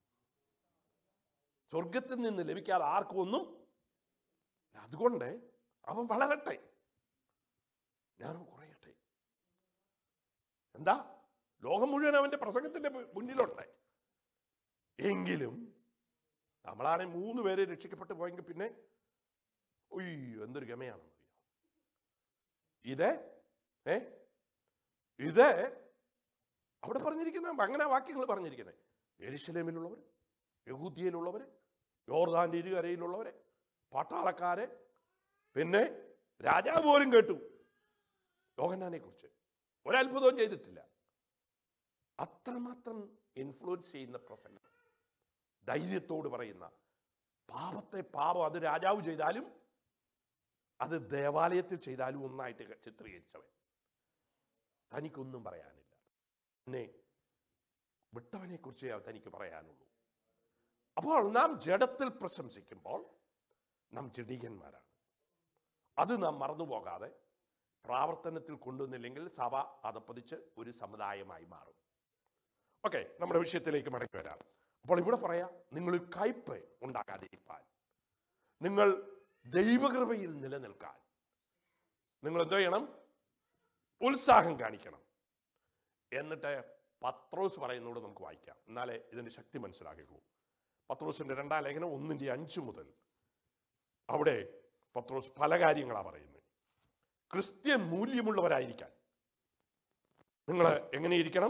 സ്വർഗത്തിൽ നിന്ന് ലഭിക്കാതെ ആർക്കും ഒന്നും അതുകൊണ്ട് അവൻ വളരട്ടെ ഞാനും കുറയട്ടെ എന്താ ലോകം മുഴുവൻ അവന്റെ പ്രസംഗത്തിന്റെ മു- മുന്നിലുണ്ട് എങ്കിലും നമ്മളാണെ മൂന്ന് പേരെ രക്ഷിക്കപ്പെട്ടു പോയെങ്കിൽ പിന്നെ ഉയ്യോ എന്തൊരു ഗമയാണെന്ന് അറിയാം ഇത് ഏ ഇത് അവിടെ പറഞ്ഞിരിക്കുന്ന അങ്ങനെ വാക്യങ്ങൾ പറഞ്ഞിരിക്കുന്നത് എരിശലേമിലുള്ളവർ യഹൂദിയയിലുള്ളവർ യോർദാന്റെ ഇരുകരയിലുള്ളവരെ പട്ടാളക്കാരെ പിന്നെ രാജാവ് പോലും കേട്ടു യോഹന്നാനെ കുറിച്ച് ഒരത്ഭുതവും ചെയ്തിട്ടില്ല അത്രമാത്രം ഇൻഫ്ലുവൻസ് ചെയ്യുന്ന പ്രസംഗം ധൈര്യത്തോട് പറയുന്ന പാപത്തെ പാപം അത് രാജാവ് ചെയ്താലും അത് ദേവാലയത്തിൽ ചെയ്താലും ഒന്നായിട്ട് ചിത്രീകരിച്ചവൻ തനിക്കൊന്നും പറയാനില്ല പിന്നെ വിട്ടവനെ കുറിച്ചേ തനിക്ക് പറയാനുള്ളൂ അപ്പോൾ നാം ജഡത്തിൽ പ്രശംസിക്കുമ്പോൾ നാം ജഡീകന്മാരാണ് അത് നാം മറന്നുപോകാതെ പ്രാവർത്തനത്തിൽ കൊണ്ടുവന്നില്ലെങ്കിൽ സഭ അതപ്പതിച്ച് ഒരു സമുദായമായി മാറും ഓക്കെ നമ്മുടെ വിഷയത്തിലേക്ക് മടങ്ങി വരാം അപ്പോൾ ഇവിടെ പറയാം നിങ്ങൾ കയ്പ് ഉണ്ടാകാതിരിക്കാൻ നിങ്ങൾ ദൈവകൃപയിൽ നിലനിൽക്കാൻ നിങ്ങൾ എന്തോ ചെയ്യണം ഉത്സാഹം കാണിക്കണം എന്നിട്ട് പത്രോസ് പറയുന്നതോട് നമുക്ക് വായിക്കാം എന്നാലേ ഇതിന്റെ ശക്തി മനസ്സിലാക്കിക്കൂ പത്രോസിന്റെ രണ്ടാം ലേഖനം ഒന്നിന്റെ അഞ്ച് മുതൽ അവിടെ പത്രോസ് പല കാര്യങ്ങളാണ് പറയുന്നത് ക്രിസ്ത്യൻ മൂല്യമുള്ളവരായിരിക്കാൻ നിങ്ങൾ എങ്ങനെയിരിക്കണം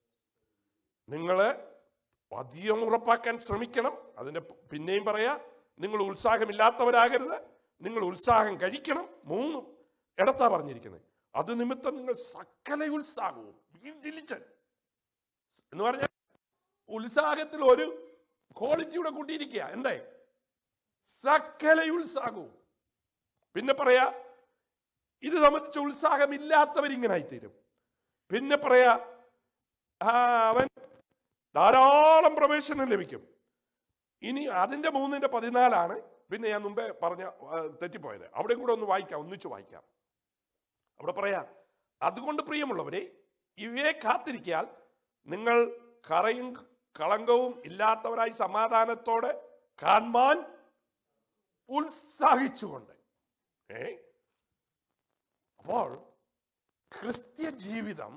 നിങ്ങൾ അധികം ഉറപ്പാക്കാൻ ശ്രമിക്കണം അതിന്റെ പ- പിന്നെയും പറയാ നിങ്ങൾ ഉത്സാഹമില്ലാത്തവരാകരുത് നിങ്ങൾ ഉത്സാഹം കഴിക്കണം മൂന്നും ഇടത്താ പറഞ്ഞിരിക്കുന്നത് അത് നിമിത്തം നിങ്ങൾ സകല ഉത്സാഹവും be diligent. എന്ന് പറഞ്ഞാൽ ഉത്സാഹത്തിൽ ഒരു ക്വാളിറ്റിയുടെ കൂട്ടിയിരിക്കുക എന്തേ സകല ഉത്സാഹവും പിന്നെ പറയാ ഇത് സംബന്ധിച്ച് ഉത്സാഹമില്ലാത്തവരിങ്ങനായിത്തീരും പിന്നെ പറയാ ആ അവൻ ധാരാളം പ്രവേശനം ലഭിക്കും ഇനി അതിന്റെ മൂന്നിന്റെ പതിനാലാണ് പിന്നെ ഞാൻ മുമ്പേ പറഞ്ഞ ആ, തെറ്റിപ്പോയത് അവിടെയും കൂടെ ഒന്ന് വായിക്കാം ഒന്നിച്ചു വായിക്കാം അവിടെ പറയാ അതുകൊണ്ട് പ്രിയമുള്ളവരെ ഇവയെ കാത്തിരിക്കാൽ നിങ്ങൾ കറയും കളങ്കവും ഇല്ലാത്തവരായി സമാധാനത്തോടെ കാണാൻ ഉത്സാഹിച്ചുകൊണ്ട് ഏ അപ്പോൾ ക്രിസ്ത്യ ജീവിതം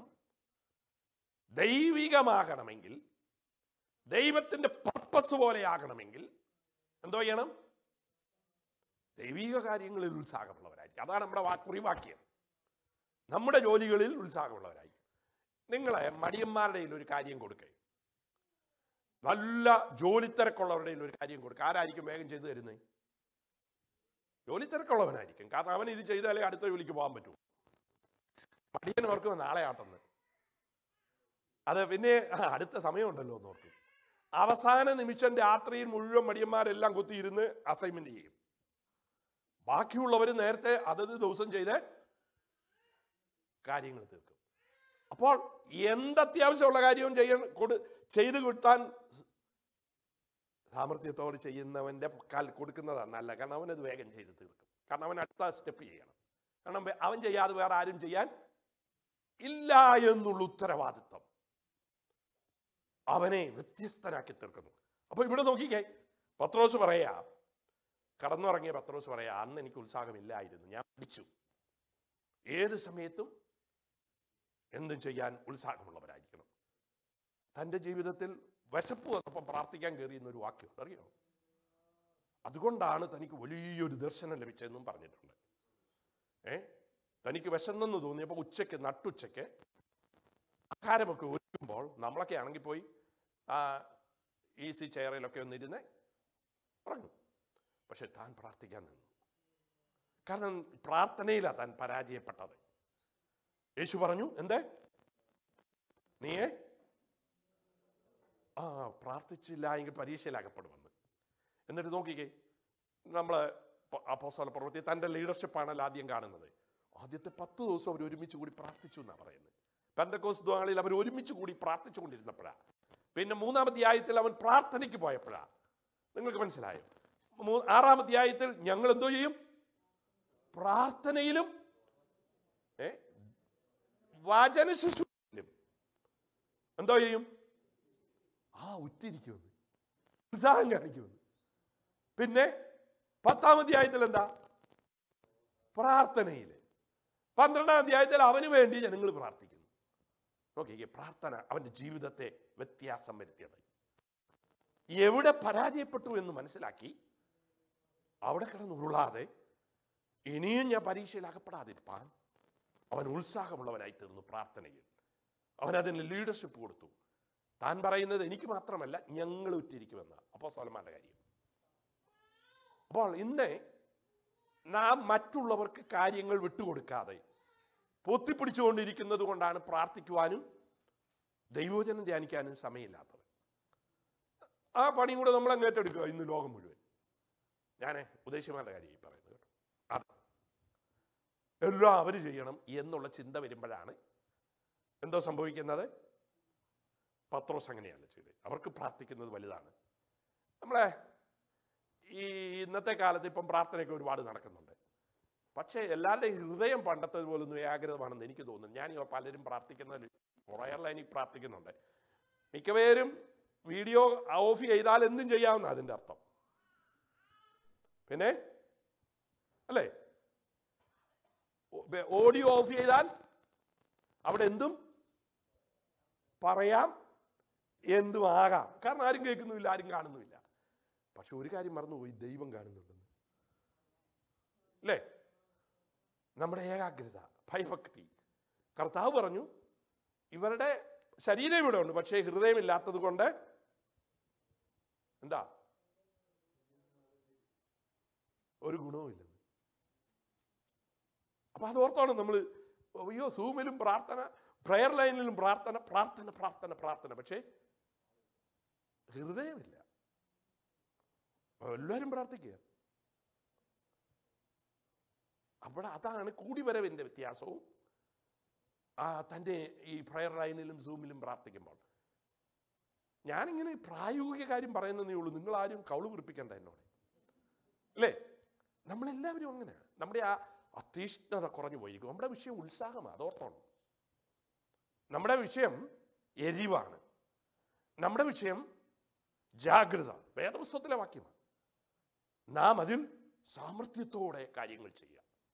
ദൈവികമാകണമെങ്കിൽ ദൈവത്തിന്റെ പർപ്പസ് പോലെ ആകണമെങ്കിൽ എന്തോ ചെയ്യണം ദൈവിക കാര്യങ്ങളിൽ ഉത്സാഹമുള്ളവരായിരിക്കും അതാണ് നമ്മുടെ വാ കുറിവാക്യം നമ്മുടെ ജോലികളിൽ ഉത്സാഹമുള്ളവരായിരിക്കും നിങ്ങളെ മടിയന്മാരുടെ കയ്യിൽ ഒരു കാര്യം കൊടുക്കേ നല്ല ജോലി തിരക്കുള്ളവരുടെ കയ്യിൽ ഒരു കാര്യം കൊടുക്കുക ആരായിരിക്കും വേഗം ചെയ്തു തരുന്നത് ജോലി തിരക്കുള്ളവനായിരിക്കും കാരണം അവൻ ഇത് ചെയ്താലേ അടുത്ത ജോലിക്ക് പോകാൻ പറ്റൂ മടിയൻ ഓർക്കും നാളെ ആട്ടെന്ന് അത് പിന്നെ ആ, അടുത്ത സമയമുണ്ടല്ലോ എന്ന് ഓർക്കും അവസാന നിമിഷം രാത്രിയിൽ മുഴുവൻ മടിയന്മാരെല്ലാം കുത്തിയിരുന്ന് അസൈൻമെന്റ് ചെയ്യും ബാക്കിയുള്ളവർ നേരത്തെ അതത് ദിവസം ചെയ്ത് കാര്യങ്ങൾ തീർക്കും അപ്പോൾ എന്ത് അത്യാവശ്യമുള്ള കാര്യവും ചെയ്യാൻ കൊടു ചെയ്ത് കിട്ടാൻ സാമർഥ്യത്തോട് ചെയ്യുന്നവന്റെ കാൽ കൊടുക്കുന്നതാണ് നല്ല കാരണം അവനത് വേഗം ചെയ്ത് തീർക്കും കാരണം അവൻ അടുത്ത സ്റ്റെപ്പ് ചെയ്യണം കാരണം വേ- അവൻ ചെയ്യാതെ വേറെ ആരും ചെയ്യാൻ ഇല്ല എന്നുള്ള ഉത്തരവാദിത്വം അവനെ വ്യത്യസ്തനാക്കി തീർക്കുന്നു അപ്പൊ ഇവിടെ നോക്കിക്കേ പത്രോസ് പറയാ കടന്നുറങ്ങിയ പത്രോസ് പറയാ അന്ന് എനിക്ക് ഉത്സാഹമില്ലായിരുന്നു ഞാൻ പഠിച്ചു ഏത് സമയത്തും എന്തും ചെയ്യാൻ ഉത്സാഹമുള്ളവരായിരിക്കണം തൻ്റെ ജീവിതത്തിൽ വിശപ്പ് വന്നപ്പം പ്രാർത്ഥിക്കാൻ കയറിയെന്ന ഒരു വാക്യം അറിയോ അതുകൊണ്ടാണ് തനിക്ക് വലിയൊരു ദർശനം ലഭിച്ചതെന്നും പറഞ്ഞിട്ടുണ്ട് ഏ തനിക്ക് വിശന്നെന്ന് തോന്നിയപ്പോൾ ഉച്ചയ്ക്ക് നട്ടുച്ചയ്ക്ക് ആഹാരമൊക്കെ ഒരുക്കുമ്പോൾ നമ്മളൊക്കെ ആണെങ്കിൽ പോയി ആ ഈസി ചെയറിലൊക്കെ ഒന്നിരുന്ന് ഉറങ്ങും പക്ഷെ താൻ പ്രാർത്ഥിക്കാൻ നിന്നു കാരണം പ്രാർത്ഥനയിലാണ് താൻ പരാജയപ്പെട്ടത് യേശു പറഞ്ഞു എന്തേ നീയേ ആ പ്രാർത്ഥിച്ചില്ല എങ്കിൽ പരീക്ഷയിൽ അകപ്പെടുമെന്ന് എന്നിട്ട് നോക്കിക്കേ നമ്മൾ അപ്പോസ്തല പ്രവൃത്തി തൻ്റെ ലീഡർഷിപ്പാണല്ലോ ആദ്യം കാണുന്നത് ആദ്യത്തെ പത്ത് ദിവസം അവർ ഒരുമിച്ച് കൂടി പ്രാർത്ഥിച്ചു എന്നാണ് പറയുന്നത് പെന്തക്കോസ് ദ്വാളിൽ അവർ ഒരുമിച്ച് കൂടി പ്രാർത്ഥിച്ചുകൊണ്ടിരുന്നപ്പോഴാണ് പിന്നെ മൂന്നാം അധ്യായത്തിൽ അവൻ പ്രാർത്ഥനയ്ക്ക് പോയപ്പോഴാണ് നിങ്ങൾക്ക് മനസ്സിലായോ മൂ- ആറാം അധ്യായത്തിൽ ഞങ്ങൾ എന്തോ ചെയ്യും പ്രാർത്ഥനയിലും ഏ വചന ശുശ്രൂഷയിലും എന്തോ ചെയ്യും ആ ഉറ്റിരിക്കുമെന്ന് ഉത്സാഹം കാണിക്കുമെന്ന് പിന്നെ പത്താം അധ്യായത്തിൽ എന്താ പ്രാർത്ഥനയിൽ പന്ത്രണ്ടാം അധ്യായത്തിൽ അവന് വേണ്ടി ജനങ്ങൾ പ്രാർത്ഥിക്കുന്നു നോക്കിക്കേ പ്രാർത്ഥന അവന്റെ ജീവിതത്തെ വ്യത്യാസം വരുത്തിയത് എവിടെ പരാജയപ്പെട്ടു എന്ന് മനസ്സിലാക്കി അവിടെ കിടന്ന് ഉരുളാതെ ഇനിയും ഞാൻ പരീക്ഷയിൽ അകപ്പെടാതിരിപ്പാൻ അവൻ ഉത്സാഹമുള്ളവനായി തീർന്നു പ്രാർത്ഥനയിൽ അവൻ അതിന് ലീഡർഷിപ്പ് കൊടുത്തു താൻ പറയുന്നത് എനിക്ക് മാത്രമല്ല ഞങ്ങൾ ഉറ്റിരിക്കുമെന്ന അപ്പോൾ സോലമാന്റെ കാര്യം അപ്പോൾ ഇന്ന് നാം മറ്റുള്ളവർക്ക് കാര്യങ്ങൾ വിട്ടുകൊടുക്കാതെ പൊത്തിപ്പിടിച്ചുകൊണ്ടിരിക്കുന്നത് കൊണ്ടാണ് പ്രാർത്ഥിക്കുവാനും ദൈവവചനം ധ്യാനിക്കാനും സമയമില്ലാത്തത് ആ പണിയും കൂടെ നമ്മൾ അങ്ങ് ഏറ്റെടുക്കുക ഇന്ന് ലോകം മുഴുവൻ ഞാൻ ഉദ്ദേശിമാരുടെ കാര്യം ഈ പറയുന്നത് കേട്ടോ അത് എല്ലാം അവർ ചെയ്യണം എന്നുള്ള ചിന്ത വരുമ്പോഴാണ് എന്തോ സംഭവിക്കുന്നത് പത്രോസ് അങ്ങനെയല്ല ചെയ്തത് അവർക്ക് പ്രാർത്ഥിക്കുന്നത് വലുതാണ് നമ്മളെ ഈ ഇന്നത്തെ കാലത്ത് ഇപ്പം പ്രാർത്ഥനയൊക്കെ ഒരുപാട് നടക്കുന്നുണ്ട് പക്ഷേ എല്ലാവരുടെയും ഹൃദയം പണ്ടത്തെ പോലൊന്നും ഏകാഗ്രതമാണെന്ന് എനിക്ക് തോന്നുന്നു ഞാൻ ഈ പലരും പ്രാർത്ഥിക്കുന്നതിൽ കുറേയെല്ലാം എനിക്ക് പ്രാർത്ഥിക്കുന്നുണ്ട് മിക്കപേരും വീഡിയോ ഓഫ് ചെയ്താൽ എന്തും ചെയ്യാവുന്ന അതിൻ്റെ അർത്ഥം പിന്നെ അല്ലേ ഓഡിയോ ഓഫ് ചെയ്താൽ അവിടെ എന്തും പറയാം എന്തും ആകാം കാരണം ആരും കേൾക്കുന്നുമില്ല ആരും കാണുന്നുമില്ല പക്ഷെ ഒരു കാര്യം മറന്നുപോയി ദൈവം കാണുന്നുണ്ടെന്ന് അല്ലേ നമ്മുടെ ഏകാഗ്രത ഭയഭക്തി കർത്താവ് പറഞ്ഞു ഇവരുടെ ശരീരം ഇവിടെ ഉണ്ട് പക്ഷേ ഹൃദയമില്ലാത്തത് കൊണ്ട് എന്താ ഒരു ഗുണവുമില്ലെന്ന് അപ്പൊ അതോർത്താണ് നമ്മൾ അയ്യോ സൂമിലും പ്രാർത്ഥന പ്രയർ ലൈനിലും പ്രാർത്ഥന പ്രാർത്ഥന പ്രാർത്ഥന പ്രാർത്ഥന പക്ഷേ ഹൃദയമില്ല അപ്പൊ എല്ലാവരും പ്രാർത്ഥിക്കുക അവിടെ അതാണ് കൂടിവരവിന്റെ വ്യത്യാസവും ആ തൻ്റെ ഈ പ്രയർ ലൈനിലും സൂമിലും പ്രാർത്ഥിക്കുമ്പോൾ ഞാനിങ്ങനെ പ്രായോഗിക കാര്യം പറയുന്നതേ ഉള്ളൂ നിങ്ങളാരും കൗള് കുറിപ്പിക്കണ്ട എന്നോട് അല്ലേ നമ്മളെല്ലാവരും അങ്ങനെ നമ്മുടെ ആ അത്തീഷ്ണത കുറഞ്ഞു പോയിരിക്കും നമ്മുടെ വിഷയം ഉത്സാഹമാണ് അതോർത്തോണം നമ്മുടെ വിഷയം എരിവാണ് നമ്മുടെ വിഷയം ജാഗ്രത വേദപുസ്തകത്തിലെ വാക്യമാണ് നാം അതിൽ സാമർഥ്യത്തോടെ കാര്യങ്ങൾ ചെയ്യുക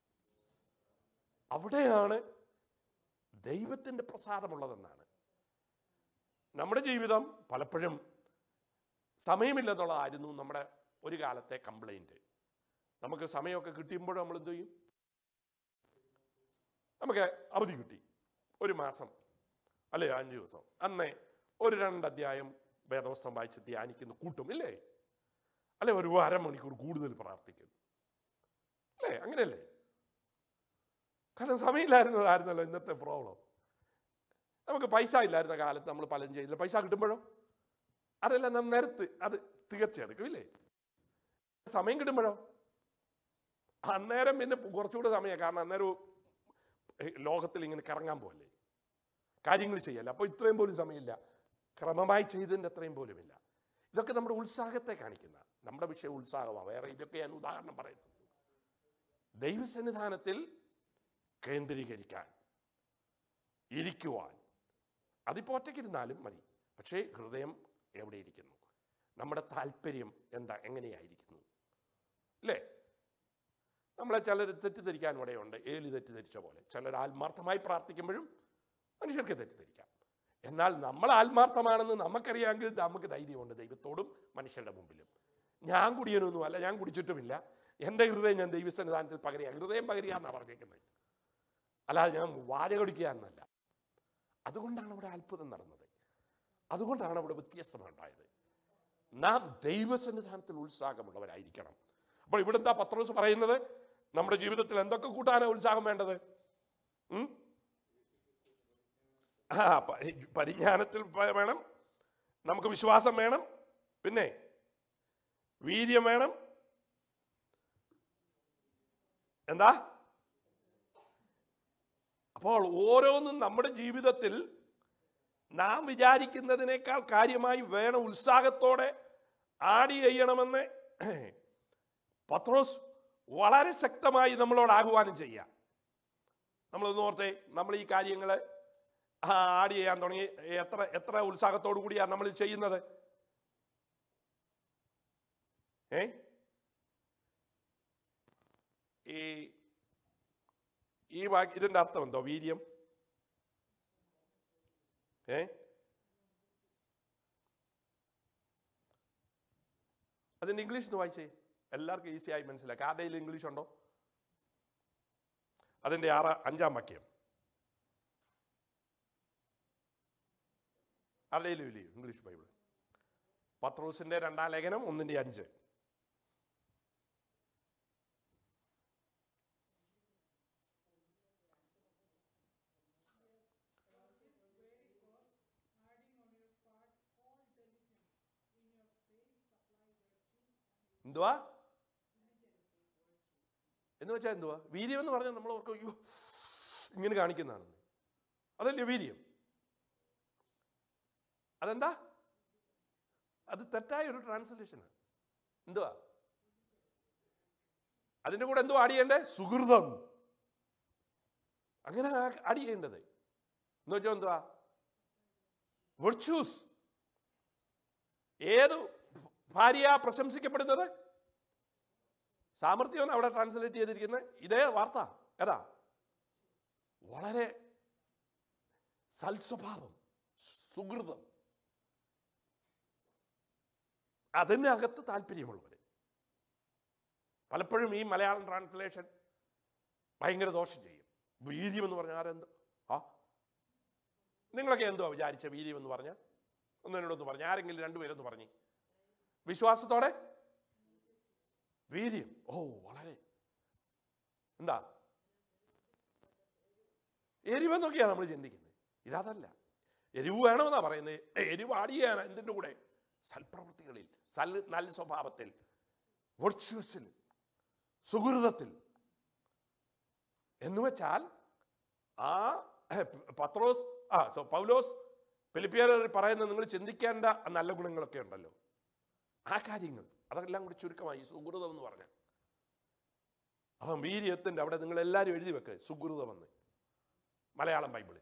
അവിടെയാണ് ദൈവത്തിൻ്റെ പ്രസാദമുള്ളതെന്നാണ് നമ്മുടെ ജീവിതം പലപ്പോഴും സമയമില്ലെന്നുള്ളതായിരുന്നു നമ്മുടെ ഒരു കാലത്തെ കംപ്ലൈൻറ്റ് നമുക്ക് സമയമൊക്കെ കിട്ടിയുമ്പോൾ നമ്മൾ എന്ത് ചെയ്യും നമുക്ക് അവധി കിട്ടി ഒരു മാസം അല്ലെ അഞ്ച് ദിവസം അന്നേ ഒരു രണ്ട് അധ്യായം വേദവസ്തം വായിച്ച് ധ്യാനിക്കുന്നു കൂട്ടും ഇല്ലേ അല്ലെ ഒരു അരമണിക്കൂർ കൂടുതൽ പ്രാർത്ഥിക്കുന്നു അല്ലേ അങ്ങനെയല്ലേ കാരണം സമയമില്ലായിരുന്നതായിരുന്നല്ലോ ഇന്നത്തെ പ്രോബ്ലം നമുക്ക് പൈസ ഇല്ലായിരുന്ന കാലത്ത് നമ്മൾ പലതും ചെയ്തില്ല പൈസ കിട്ടുമ്പോഴോ അതെല്ലാം നാം നിരത്ത് അത് തികച്ചെടുക്കും ഇല്ലേ സമയം കിട്ടുമ്പോഴോ അന്നേരം പിന്നെ കുറച്ചുകൂടെ സമയം കാരണം അന്നേരം ഏ, ലോകത്തിൽ ഇങ്ങനെ കറങ്ങാൻ പോകല്ലേ കാര്യങ്ങൾ ചെയ്യല്ല അപ്പോൾ ഇത്രയും പോലും സമയമില്ല ക്രമമായി ചെയ്തതിൻ്റെ അത്രയും പോലുമില്ല ഇതൊക്കെ നമ്മുടെ ഉത്സാഹത്തെ കാണിക്കുന്ന നമ്മുടെ വിഷയം ഉത്സാഹമാണ് വേറെ ഇതൊക്കെ ഞാൻ ഉദാഹരണം പറയുന്നത് ദൈവസന്നിധാനത്തിൽ കേന്ദ്രീകരിക്കാൻ ഇരിക്കുവാൻ അതിപ്പോൾ ഒറ്റയ്ക്കിരുന്നാലും മതി പക്ഷേ ഹൃദയം എവിടെ ഇരിക്കുന്നു നമ്മുടെ താല്പര്യം എന്താ എങ്ങനെയായിരിക്കുന്നു അല്ലേ നമ്മളെ ചിലർ തെറ്റിദ്ധരിക്കാൻ ഇവിടെയുണ്ട് ഏലി തെറ്റിദ്ധരിച്ച പോലെ ചിലർ ആത്മാർത്ഥമായി പ്രാർത്ഥിക്കുമ്പോഴും മനുഷ്യർക്ക് തെറ്റിദ്ധരിക്കാം എന്നാൽ നമ്മൾ ആത്മാർത്ഥമാണെന്ന് നമുക്കറിയാമെങ്കിൽ നമുക്ക് ധൈര്യമുണ്ട് ദൈവത്തോടും മനുഷ്യരുടെ മുമ്പിലും ഞാൻ കുടിയനൊന്നുമല്ല ഞാൻ കുടിച്ചിട്ടുമില്ല എൻ്റെ ഹൃദയം ഞാൻ ദൈവസന്നിധാനത്തിൽ പകരുക ഹൃദയം പകരുക എന്നാണ് പറഞ്ഞേക്കുന്നത് അല്ലാതെ ഞാൻ വാചകടിക്കുക എന്നല്ല അതുകൊണ്ടാണ് അവിടെ അത്ഭുതം നടന്നത് അതുകൊണ്ടാണ് അവിടെ വ്യത്യസ്തമുണ്ടായത് നാം ദൈവസന്നിധാനത്തിൽ ഉത്സാഹമുള്ളവരായിരിക്കണം അപ്പോൾ ഇവിടെ എന്താ പത്രോസ് പറയുന്നത് നമ്മുടെ ജീവിതത്തിൽ എന്തൊക്കെ കൂട്ടാനാണ് ഉത്സാഹം വേണ്ടത് ഉം? ആ പ- പരിജ്ഞാനത്തിൽ പ- വേണം നമുക്ക് വിശ്വാസം വേണം പിന്നെ വീര്യം വേണം എന്താ അപ്പോൾ ഓരോന്നും നമ്മുടെ ജീവിതത്തിൽ നാം വിചാരിക്കുന്നതിനേക്കാൾ കാര്യമായി വേണം ഉത്സാഹത്തോടെ ആടി ചെയ്യണമെന്ന് പത്രോസ് വളരെ ശക്തമായി നമ്മളോട് ആഹ്വാനം ചെയ്യാം നമ്മളൊന്ന് ഓർത്തേ നമ്മൾ ഈ കാര്യങ്ങൾ ആഡ് ചെയ്യാൻ തുടങ്ങി എത്ര എത്ര ഉത്സാഹത്തോടു കൂടിയാണ് നമ്മൾ ഇത് ചെയ്യുന്നത് ഏ ഈ ഈ വാക്ക് ഇതിന്റെ അർത്ഥം എന്തോ വീര്യം ഏ അതിന്റെ ഇംഗ്ലീഷ് ഒന്ന് വായിച്ചേ എല്ലാവർക്കും ഈസി ആയി മനസ്സിലാക്കാം ആരുടെയിൽ ഇംഗ്ലീഷ് ഉണ്ടോ അതിന്റെ ആറ് അഞ്ചാം വാക്യം ആരുടെയിലും ഇല്ലയോ ഇംഗ്ലീഷ് ബൈബിൾ പത്രോസിന്റെ രണ്ടാം ലേഖനം ഒന്നിന്റെ അഞ്ച് എന്തുവാ എന്ന് വെച്ചാൽ എന്തുവാ വീര്യം എന്ന് പറഞ്ഞാൽ നമ്മൾ ഓർക്കും അയ്യോ ഇങ്ങനെ കാണിക്കുന്നതാണെന്ന് അതല്ലേ വീര്യം അതെന്താ അത് തെറ്റായ ഒരു ട്രാൻസ്ലേഷനാണ് എന്തുവാ അതിന്റെ കൂടെ എന്തോ ആഡ് ചെയ്യണ്ടേ സുഹൃതം അങ്ങനെ ആഡ് ചെയ്യേണ്ടത് എന്ന് വെച്ചാൽ എന്തുവാ വെർച്യൂസ് ഏത് ഭാര്യ പ്രശംസിക്കപ്പെടുന്നത് സാമർഥ്യമാണ് അവിടെ ട്രാൻസ്ലേറ്റ് ചെയ്തിരിക്കുന്നത് ഇതേ വാർത്ത ഏതാ വളരെ സൽസ്വഭാവം സുഹൃതം അതിനകത്ത് താല്പര്യമുള്ളവർ പലപ്പോഴും ഈ മലയാളം ട്രാൻസ്ലേഷൻ ഭയങ്കര ദോഷം ചെയ്യും വീര്യം എന്ന് പറഞ്ഞാൽ ആരെന്ത് ആ നിങ്ങളൊക്കെ എന്തോ വിചാരിച്ച വീര്യം എന്ന് പറഞ്ഞാൽ ഒന്ന് എന്നോടൊന്ന് പറഞ്ഞു ആരെങ്കിലും രണ്ടുപേരൊന്ന് പറഞ്ഞു വിശ്വാസത്തോടെ വീര്യം ഓ വളരെ എന്താ എരിവെന്നൊക്കെയാണ് നമ്മൾ ചിന്തിക്കുന്നത് ഇതല്ല എരിവ് വേണമെന്നാ പറയുന്നത് എരിവ് ആടിയാണ് എന്തിൻ്റെ കൂടെ സൽപ്രവൃത്തികളിൽ സൽ നല്ല സ്വഭാവത്തിൽ വെർച്യൂസിൽ സുഹൃതത്തിൽ എന്ന് വെച്ചാൽ ആ പത്രോസ് ആ സോ പൗലോസ് ഫിലിപ്പിയർ പറയുന്നത് നിങ്ങൾ ചിന്തിക്കേണ്ട നല്ല ഗുണങ്ങളൊക്കെ ഉണ്ടല്ലോ ആ കാര്യങ്ങൾ അതെല്ലാം കൂടി ചുരുക്കമായി സുഹൃതം എന്ന് പറഞ്ഞാൽ അപ്പം വീര്യത്തിൻ്റെ അവിടെ നിങ്ങൾ എല്ലാവരും എഴുതി വെക്ക് സുഹൃതമെന്ന് മലയാളം ബൈബിളിൽ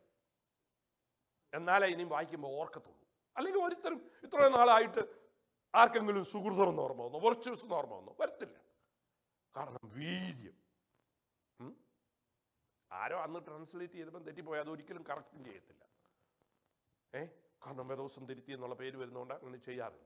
എന്നാലേ ഇനിയും വായിക്കുമ്പോൾ ഓർക്കത്തുള്ളൂ അല്ലെങ്കിൽ ഒരുത്തരും ഇത്രയും നാളായിട്ട് ആർക്കെങ്കിലും സുഹൃതം എന്ന് ഓർമ്മ വന്നോ വെർച്യൂസ് എന്ന് ഓർമ്മ വന്നോ വരത്തില്ല കാരണം വീര്യം ഉം? ആരോ അന്ന് ട്രാൻസ്ലേറ്റ് ചെയ്തപ്പോൾ തെറ്റിപ്പോയി അത് ഒരിക്കലും കറക്റ്റും ചെയ്യത്തില്ല ഏ കാരണം വേദോസം തിരുത്തി എന്നുള്ള പേര് വരുന്നതുകൊണ്ട് അങ്ങനെ ചെയ്യാറില്ല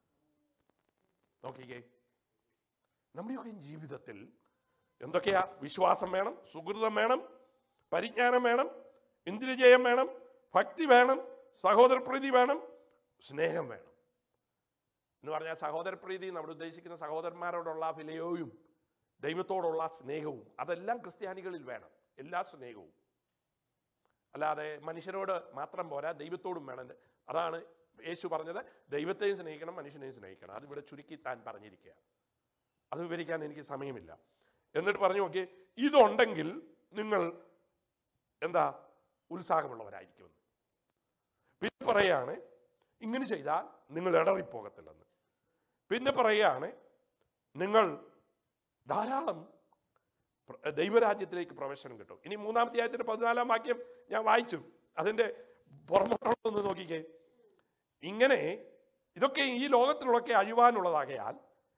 നോക്കിക്കേ നമ്മുടെയൊക്കെ ജീവിതത്തിൽ എന്തൊക്കെയാ വിശ്വാസം വേണം സുഹൃതം വേണം പരിജ്ഞാനം വേണം ഇന്ദ്രിയജയം വേണം ഭക്തി വേണം സഹോദരപ്രീതി വേണം സ്നേഹം വേണം എന്ന് പറഞ്ഞാൽ സഹോദരപ്രീതി നമ്മൾ ഉദ്ദേശിക്കുന്ന സഹോദരന്മാരോടുള്ള വിലയോയും ദൈവത്തോടുള്ള സ്നേഹവും അതെല്ലാം ക്രിസ്ത്യാനികളിൽ വേണം എല്ലാ സ്നേഹവും അല്ലാതെ മനുഷ്യരോട് മാത്രം പോരാ ദൈവത്തോടും വേണം അതാണ് യേശു പറഞ്ഞത് ദൈവത്തെയും സ്നേഹിക്കണം മനുഷ്യനെയും സ്നേഹിക്കണം അതിവിടെ ചുരുക്കി താൻ പറഞ്ഞിരിക്കുക അത് വിവരിക്കാൻ എനിക്ക് സമയമില്ല എന്നിട്ട് പറഞ്ഞു നോക്കി ഇതുണ്ടെങ്കിൽ നിങ്ങൾ എന്താ ഉത്സാഹമുള്ളവരായിരിക്കുമെന്ന് പിന്നെ പറയാണ് ഇങ്ങനെ ചെയ്താൽ നിങ്ങൾ ഇടറിപ്പോകത്തില്ലെന്ന് പിന്നെ പറയാണ് നിങ്ങൾ ധാരാളം പ്ര- ദൈവരാജ്യത്തിലേക്ക് പ്രവേശനം കിട്ടും ഇനി മൂന്നാമത്തെ അധ്യായത്തിന്റെ പതിനാലാം വാക്യം ഞാൻ വായിച്ചു അതിന്റെ പുറമോട്ടൊന്ന് നോക്കിക്കേ ഇങ്ങനെ ഇതൊക്കെ ഈ ലോകത്തിലുള്ളൊക്കെ അഴിവാനുള്ളതാകയാൽ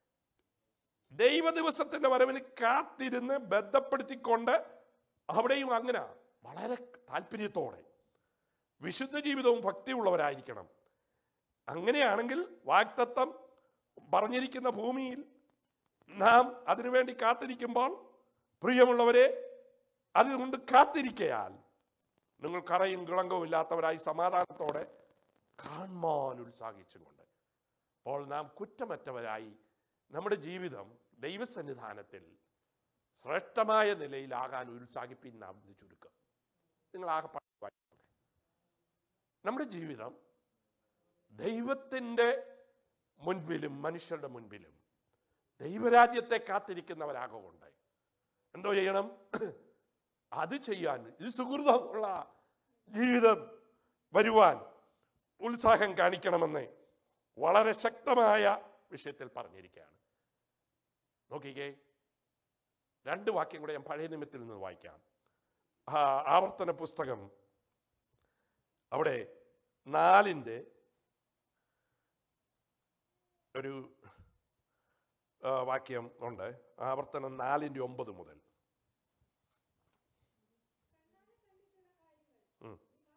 ദൈവ ദിവസത്തിന്റെ വരവിന് കാത്തിരുന്ന് ബന്ധപ്പെടുത്തിക്കൊണ്ട് അവിടെയും അങ്ങനെ വളരെ താല്പര്യത്തോടെ വിശുദ്ധ ജീവിതവും ഭക്തിയുള്ളവരായിരിക്കണം അങ്ങനെയാണെങ്കിൽ വാക്തത്വം പറഞ്ഞിരിക്കുന്ന ഭൂമിയിൽ നാം അതിനുവേണ്ടി കാത്തിരിക്കുമ്പോൾ പ്രിയമുള്ളവരെ അതുകൊണ്ട് കാത്തിരിക്കയാൽ നിങ്ങൾ കറയും കിളങ്കവും ഇല്ലാത്തവരായി സമാധാനത്തോടെ കാണാൻ ഉത്സാഹിച്ചുകൊണ്ട് അപ്പോൾ നാം കുറ്റമറ്റവരായി നമ്മുടെ ജീവിതം ദൈവസന്നിധാനത്തിൽ ശ്രേഷ്ഠമായ നിലയിലാകാൻ ഉത്സാഹിപ്പിൻ നാം ഇത് ചുരുക്കം നിങ്ങൾ ആകെ വായിക്കട്ടെ നമ്മുടെ ജീവിതം ദൈവത്തിൻ്റെ മുൻപിലും മനുഷ്യരുടെ മുൻപിലും ദൈവരാജ്യത്തെ കാത്തിരിക്കുന്നവരാകൊണ്ട് എന്തോ ചെയ്യണം അത് ചെയ്യാൻ ഇത് സുഹൃതമുള്ള ജീവിതം വരുവാൻ ഉത്സാഹം കാണിക്കണമെന്ന് വളരെ ശക്തമായ വിഷയത്തിൽ പറഞ്ഞിരിക്കുകയാണ് നോക്കിക്കേ രണ്ട് വാക്യം കൂടെ ഞാൻ പഴയ നിമിത്തിൽ നിന്ന് വായിക്കാം ആ ആവർത്തന പുസ്തകം അവിടെ നാലിൻ്റെ ഒരു ആ, വാക്യം ഉണ്ട് ആവർത്തനം നാലിൻ്റെ ഒമ്പത് മുതൽ ഉം.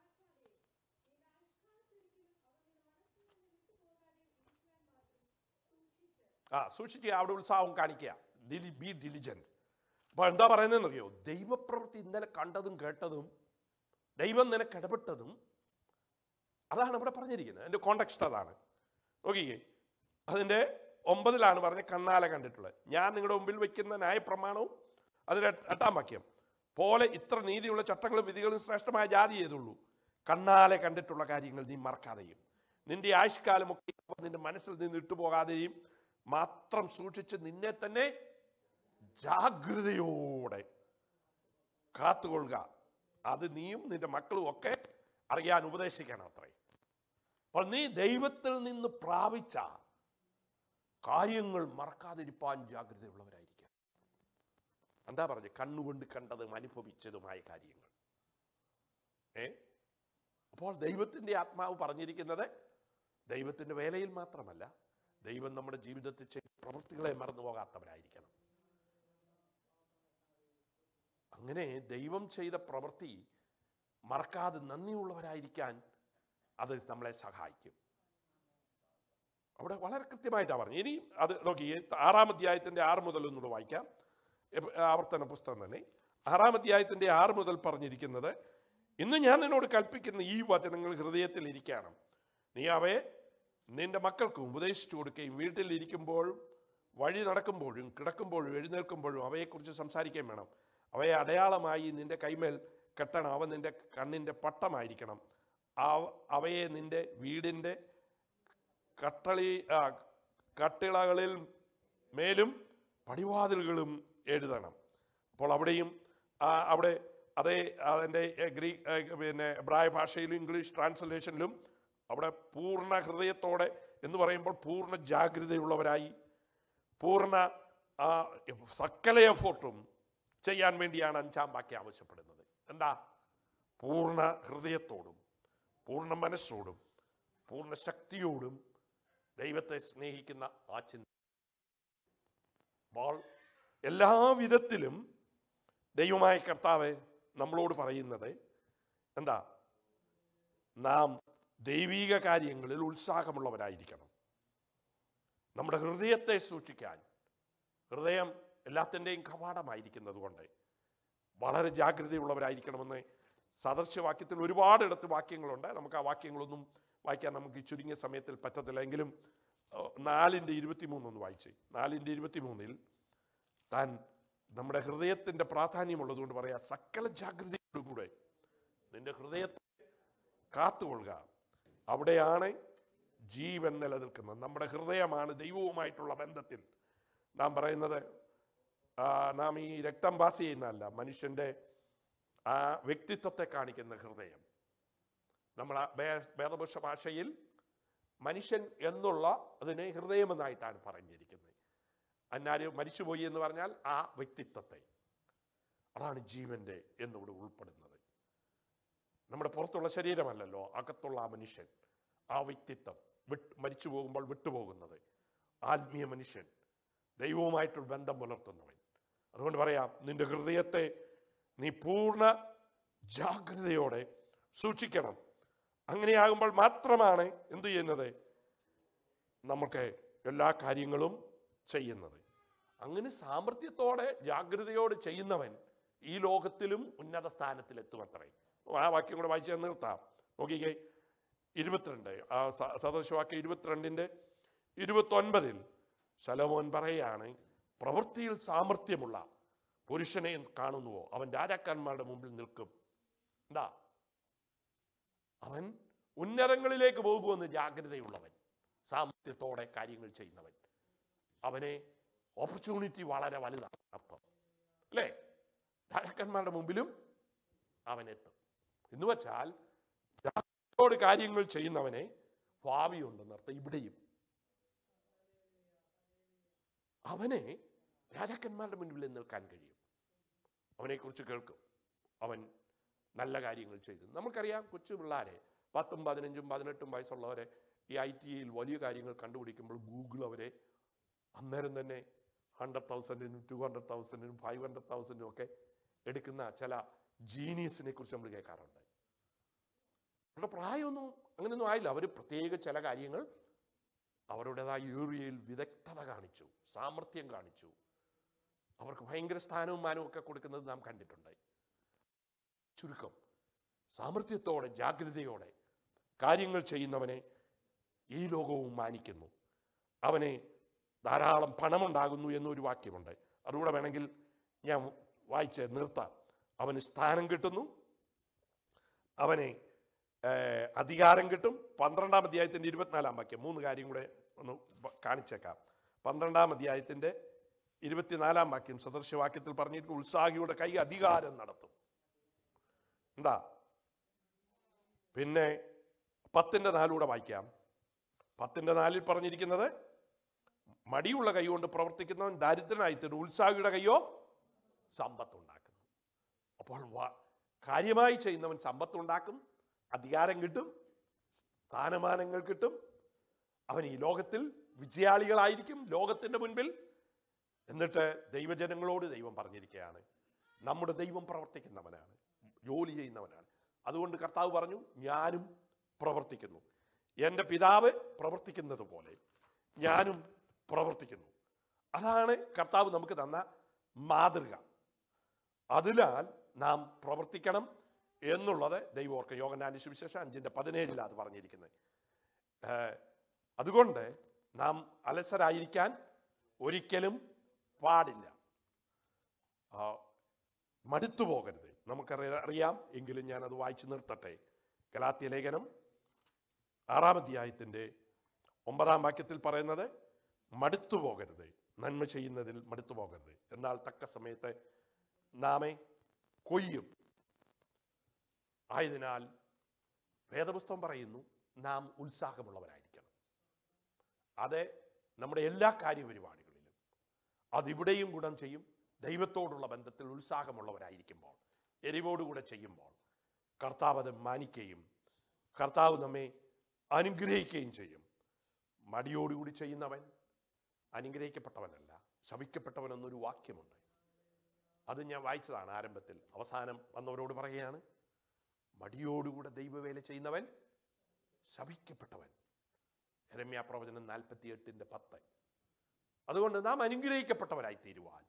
ആ സൂക്ഷിക്കുക അവിടെ ഉത്സാഹം കാണിക്കുക ഡിലി ബി ഡിലിജന്റ് അപ്പോൾ എന്താ പറയുന്നതെന്ന് അറിയോ ദൈവപ്രവൃത്തി ഇന്നലെ കണ്ടതും കേട്ടതും ദൈവം നിനക്ക് ഇടപെട്ടതും അതാണ് ഇവിടെ പറഞ്ഞിരിക്കുന്നത് എൻ്റെ കോണ്ടക്സ്റ്റ് അതാണ് നോക്കിക്കേ അതിൻ്റെ ഒമ്പതിലാണ് പറഞ്ഞ കണ്ണാലെ കണ്ടിട്ടുള്ളത് ഞാൻ നിങ്ങളുടെ മുമ്പിൽ വയ്ക്കുന്ന ന്യായപ്രമാണവും അതിൻ്റെ എട്ട്- എട്ടാം വാക്യം പോലെ ഇത്ര നീതിയുള്ള ചട്ടങ്ങളും വിധികളും ശ്രേഷ്ഠമായ ജാതി ചെയ്തുള്ളൂ കണ്ണാലെ കണ്ടിട്ടുള്ള കാര്യങ്ങൾ നീ മറക്കാതെയും നിന്റെ ആയുഷ്കാലമൊക്കെ നിന്റെ മനസ്സിൽ നിന്ന് ഇട്ടുപോകാതെയും മാത്രം സൂക്ഷിച്ച് നിന്നെ തന്നെ ജാഗ്രതയോടെ കാത്തുകൊള്ളുക അത് നീയും നിന്റെ മക്കളും ഒക്കെ അറിയാൻ ഉപദേശിക്കണം അത്രേ അപ്പോൾ നീ ദൈവത്തിൽ നിന്ന് പ്രാപിച്ച കാര്യങ്ങൾ മറക്കാതിരിപ്പാൻ ജാഗ്രതയുള്ളവരായിരിക്കുക എന്താ പറഞ്ഞു കണ്ണുകൊണ്ട് കണ്ടതും അനുഭവിച്ചതുമായ കാര്യങ്ങൾ ഏ അപ്പോൾ ദൈവത്തിൻ്റെ ആത്മാവ് പറഞ്ഞിരിക്കുന്നത് ദൈവത്തിൻ്റെ വേലയിൽ മാത്രമല്ല ദൈവം നമ്മുടെ ജീവിതത്തിൽ ചെയ്ത പ്രവൃത്തികളെ മറന്നു പോകാത്തവരായിരിക്കണം അങ്ങനെ ദൈവം ചെയ്ത പ്രവൃത്തി മറക്കാതെ നന്ദിയുള്ളവരായിരിക്കാൻ അത് നമ്മളെ സഹായിക്കും അവിടെ വളരെ കൃത്യമായിട്ടാണ് പറഞ്ഞു ഇനി അത് നോക്കി ആറാം അധ്യായത്തിൻ്റെ ആറ് മുതൽ ഒന്നുകൂടെ വായിക്കാം എപ്പ- ആവർത്തന പുസ്തകം തന്നെ ആറാം അധ്യായത്തിൻ്റെ ആറ് മുതൽ പറഞ്ഞിരിക്കുന്നത് ഇന്ന് ഞാൻ നിന്നോട് കൽപ്പിക്കുന്ന ഈ വചനങ്ങൾ ഹൃദയത്തിൽ ഇരിക്കണം നീ അവയെ നിന്റെ മക്കൾക്കും ഉപദേശിച്ചു കൊടുക്കുകയും വീട്ടിലിരിക്കുമ്പോൾ വഴി നടക്കുമ്പോഴും കിടക്കുമ്പോഴും എഴുന്നേൽക്കുമ്പോഴും അവയെക്കുറിച്ച് സംസാരിക്കുകയും വേണം അവയെ അടയാളമായി നിന്റെ കൈമേൽ കെട്ടണം അവ നിന്റെ കണ്ണിൻ്റെ പട്ടമായിരിക്കണം ആ- അവയെ നിന്റെ വീടിൻ്റെ കട്ടളി ആ, കട്ടിളകളിൽ മേലും പടിവാതിലുകളും എഴുതണം അപ്പോൾ അവിടെയും ആ, അവിടെ അതേ അതിൻ്റെ ഗ്രീക്ക് പിന്നെ എബ്രായ ഭാഷയിലും ഇംഗ്ലീഷ് ട്രാൻസ്ലേഷനിലും അവിടെ പൂർണ്ണ ഹൃദയത്തോടെ എന്ന് പറയുമ്പോൾ പൂർണ്ണ ജാഗ്രതയുള്ളവരായി പൂർണ്ണ ആ, സകല എഫോർട്ടും ചെയ്യാൻ വേണ്ടിയാണ് അഞ്ചാം വാക്യം ആവശ്യപ്പെടുന്നത് എന്താ പൂർണ്ണ ഹൃദയത്തോടും പൂർണ്ണ മനസ്സോടും പൂർണ്ണ ശക്തിയോടും ദൈവത്തെ സ്നേഹിക്കുന്ന ആ ചിന്ത അപ്പോൾ എല്ലാ വിധത്തിലും ദൈവമായ കർത്താവ് നമ്മളോട് പറയുന്നത് എന്താ നാം ദൈവീക കാര്യങ്ങളിൽ ഉത്സാഹമുള്ളവരായിരിക്കണം നമ്മുടെ ഹൃദയത്തെ സൂക്ഷിക്കാൻ ഹൃദയം എല്ലാത്തിൻ്റെയും കവാടമായിരിക്കുന്നത് കൊണ്ട് വളരെ ജാഗ്രതയുള്ളവരായിരിക്കണമെന്ന് സദൃശവാക്യത്തിൽ ഒരുപാടിടത്ത് വാക്യങ്ങളുണ്ട് നമുക്ക് ആ വാക്യങ്ങളൊന്നും വായിക്കാൻ നമുക്ക് ഈ ചുരുങ്ങിയ സമയത്തിൽ പറ്റത്തില്ല എങ്കിലും ഏഹ്, നാലിൻ്റെ ഇരുപത്തിമൂന്നൊന്ന് വായിച്ച് നാലിൻ്റെ ഇരുപത്തിമൂന്നിൽ താൻ നമ്മുടെ ഹൃദയത്തിൻ്റെ പ്രാധാന്യമുള്ളതുകൊണ്ട് പറയാ സകല ജാഗ്രതയോടും കൂടെ നിന്റെ ഹൃദയത്തെ കാത്തുകൊള്ളുക അവിടെയാണ് ജീവൻ നിലനിൽക്കുന്നത് നമ്മുടെ ഹൃദയമാണ് ദൈവവുമായിട്ടുള്ള ബന്ധത്തിൽ നാം പറയുന്നത് ആ, നാം ഈ രക്തം പാസ് ചെയ്യുന്നതല്ല മനുഷ്യൻ്റെ ആ വ്യക്തിത്വത്തെ കാണിക്കുന്ന ഹൃദയം നമ്മൾ ആ ഭേ- വേദപുരുഷ ഭാഷയിൽ മനുഷ്യൻ എന്നുള്ള അതിനെ ഹൃദയമെന്നായിട്ടാണ് പറഞ്ഞിരിക്കുന്നത് അന്നാര് മരിച്ചുപോയി എന്ന് പറഞ്ഞാൽ ആ വ്യക്തിത്വത്തെ അതാണ് ജീവന്റെ എന്നിവിടെ ഉൾപ്പെടുന്നത് നമ്മുടെ പുറത്തുള്ള ശരീരമല്ലല്ലോ അകത്തുള്ള ആ മനുഷ്യൻ ആ വ്യക്തിത്വം വിട്ട് മരിച്ചു പോകുമ്പോൾ വിട്ടുപോകുന്നത് ആത്മീയ മനുഷ്യൻ ദൈവവുമായിട്ടൊരു ബന്ധം പുലർത്തുന്നവൻ അതുകൊണ്ട് പറയാം നിന്റെ ഹൃദയത്തെ നീ പൂർണ്ണ ജാഗ്രതയോടെ സൂക്ഷിക്കണം അങ്ങനെയാകുമ്പോൾ മാത്രമാണ് എന്തു ചെയ്യുന്നത് നമുക്ക് എല്ലാ കാര്യങ്ങളും ചെയ്യുന്നത് അങ്ങനെ സാമർഥ്യത്തോടെ ജാഗ്രതയോടെ ചെയ്യുന്നവൻ ഈ ലോകത്തിലും ഉന്നത സ്ഥാനത്തിലെത്തുമത്രേ ആ വാക്യം കൂടെ വായിച്ച് നിർത്താം നോക്കിക്കേ ഇരുപത്തിരണ്ട് ആ സ- സദൃശവാക്യം ഇരുപത്തിരണ്ടിൻ്റെ ഇരുപത്തൊൻപതിൽ ശലോമോൻ പറയാണ് പ്രവൃത്തിയിൽ സാമർഥ്യമുള്ള പുരുഷനെ കാണുന്നുവോ അവൻ രാജാക്കന്മാരുടെ മുമ്പിൽ നിൽക്കും എന്താ അവൻ ഉന്നതങ്ങളിലേക്ക് പോകുമെന്ന് ജാഗ്രതയുള്ളവൻ സാമർത്ഥ്യത്തോടെ കാര്യങ്ങൾ ചെയ്യുന്നവൻ അവനെ ഓപ്പർച്യൂണിറ്റി വളരെ വലുതാണ് അർത്ഥം അല്ലേ രാജാക്കന്മാരുടെ മുമ്പിലും അവൻ എത്തും എന്ന് വെച്ചാൽ ജാഗ്രതയോട് കാര്യങ്ങൾ ചെയ്യുന്നവനെ ഭാവിയുണ്ടെന്നർത്ഥം ഇവിടെയും അവനെ രാജാക്കന്മാരുടെ മുൻപിൽ നിൽക്കാൻ കഴിയും അവനെക്കുറിച്ച് കേൾക്കും അവൻ നല്ല കാര്യങ്ങൾ ചെയ്തു നമുക്കറിയാം കൊച്ചു പിള്ളേരെ പത്തും പതിനഞ്ചും പതിനെട്ടും വയസ്സുള്ളവരെ ഈ ഐ ടി ഐയിൽ വലിയ കാര്യങ്ങൾ കണ്ടുപിടിക്കുമ്പോൾ ഗൂഗിൾ അവരെ അന്നേരം തന്നെ ഹൺഡ്രഡ് തൗസൻഡിനും ടു ഹൺഡ്രഡ് തൗസൻഡിനും ഫൈവ് ഹൺഡ്രഡ് തൗസൻഡിനും ഒക്കെ എടുക്കുന്ന ചില ജീനിയസിനെ കുറിച്ച് നമ്മൾ കേൾക്കാറുണ്ട് അവരുടെ പ്രായമൊന്നും അങ്ങനെയൊന്നും ആയില്ല അവർ പ്രത്യേക ചില കാര്യങ്ങൾ അവരുടേതായ ഏറിയയിൽ വിദഗ്ധത കാണിച്ചു സാമർഥ്യം കാണിച്ചു അവർക്ക് ഭയങ്കര സ്ഥാനവും മാനവും ഒക്കെ കൊടുക്കുന്നത് നാം കണ്ടിട്ടുണ്ട് ചുരുക്കം സാമർഥ്യത്തോടെ ജാഗ്രതയോടെ കാര്യങ്ങൾ ചെയ്യുന്നവനെ ഈ ലോകവും മാനിക്കുന്നു അവനെ ധാരാളം പണമുണ്ടാകുന്നു എന്നൊരു വാക്യമുണ്ട് അതുകൂടെ വേണമെങ്കിൽ ഞാൻ വായിച്ച് നിർത്താം അവന് സ്ഥാനം കിട്ടുന്നു അവനെ ഏഹ്, അധികാരം കിട്ടും പന്ത്രണ്ടാം അധ്യായത്തിൻ്റെ ഇരുപത്തിനാലാം വാക്യം മൂന്ന് കാര്യം കൂടെ ഒന്ന് പ- കാണിച്ചേക്കാം പന്ത്രണ്ടാം അധ്യായത്തിൻ്റെ ഇരുപത്തിനാലാം വാക്യം സദൃശവാക്യത്തിൽ പറഞ്ഞിട്ട് ഉത്സാഹിയുടെ കൈ അധികാരം നടത്തും എന്താ പിന്നെ പത്തിൻ്റെ നാലൂടെ വായിക്കാം പത്തിൻ്റെ നാലിൽ പറഞ്ഞിരിക്കുന്നത് മടിയുള്ള കൈ കൊണ്ട് പ്രവർത്തിക്കുന്നവൻ ദരിദ്രനായിത്തീരും ഉത്സാഹിയുടെ കൈയോ സമ്പത്തുണ്ടാക്കുന്നു അപ്പോൾ വ- കാര്യമായി ചെയ്യുന്നവൻ സമ്പത്തുണ്ടാക്കും അധികാരം കിട്ടും സ്ഥാനമാനങ്ങൾ കിട്ടും അവൻ ഈ ലോകത്തിൽ വിജയാളികളായിരിക്കും ലോകത്തിൻ്റെ മുൻപിൽ എന്നിട്ട് ദൈവജനങ്ങളോട് ദൈവം പറഞ്ഞിരിക്കുകയാണ് നമ്മുടെ ദൈവം പ്രവർത്തിക്കുന്നവനാണ് ജോലി ചെയ്യുന്നവനാണ് അതുകൊണ്ട് കർത്താവ് പറഞ്ഞു ഞാനും പ്രവർത്തിക്കുന്നു എൻ്റെ പിതാവ് പ്രവർത്തിക്കുന്നത് പോലെ ഞാനും പ്രവർത്തിക്കുന്നു അതാണ് കർത്താവ് നമുക്ക് തന്ന മാതൃക അതിനാൽ നാം പ്രവർത്തിക്കണം എന്നുള്ളത് ദൈവോർക്ക യോഗനാന്റെ സുവിശേഷം അഞ്ചിൻ്റെ പതിനേഴിൽ അത് പറഞ്ഞിരിക്കുന്നത് ഏഹ്, അതുകൊണ്ട് നാം അലസരായിരിക്കാൻ ഒരിക്കലും പാടില്ല ആ, മടുത്തു പോകരുത് നമുക്കറിയ അറിയാം എങ്കിലും ഞാനത് വായിച്ചു നിർത്തട്ടെ ഗലാത്യ ലേഖനം ആറാം അധ്യായത്തിൻ്റെ ഒമ്പതാം വാക്യത്തിൽ പറയുന്നത് മടുത്തു പോകരുത് നന്മ ചെയ്യുന്നതിൽ മടുത്തു പോകരുത് എന്നാൽ തക്ക സമയത്ത് നാമെ കൊയ്യും ആയതിനാൽ വേദപുസ്തകം പറയുന്നു നാം ഉത്സാഹമുള്ളവരായിരിക്കണം അത് നമ്മുടെ എല്ലാ കാര്യപരിപാടികളിലും അതിവിടെയും ഗുണം ചെയ്യും ദൈവത്തോടുള്ള ബന്ധത്തിൽ ഉത്സാഹമുള്ളവരായിരിക്കുമ്പോൾ എരിവോടുകൂടെ ചെയ്യുമ്പോൾ കർത്താവ് അത് മാനിക്കുകയും കർത്താവ് നമ്മെ അനുഗ്രഹിക്കുകയും ചെയ്യും മടിയോടുകൂടി ചെയ്യുന്നവൻ അനുഗ്രഹിക്കപ്പെട്ടവനല്ല ശപിക്കപ്പെട്ടവൻ എന്നൊരു വാക്യമുണ്ട് അത് ഞാൻ വായിച്ചതാണ് ആരംഭത്തിൽ അവസാനം വന്നവരോട് പറയുകയാണ് മടിയോടുകൂടെ ദൈവവേല ചെയ്യുന്നവൻ ശപിക്കപ്പെട്ടവൻ രമ്യ പ്രവചനം നാൽപ്പത്തി എട്ടിൻ്റെ പത്ത് അതുകൊണ്ട് നാം അനുഗ്രഹിക്കപ്പെട്ടവരായി തീരുവാൻ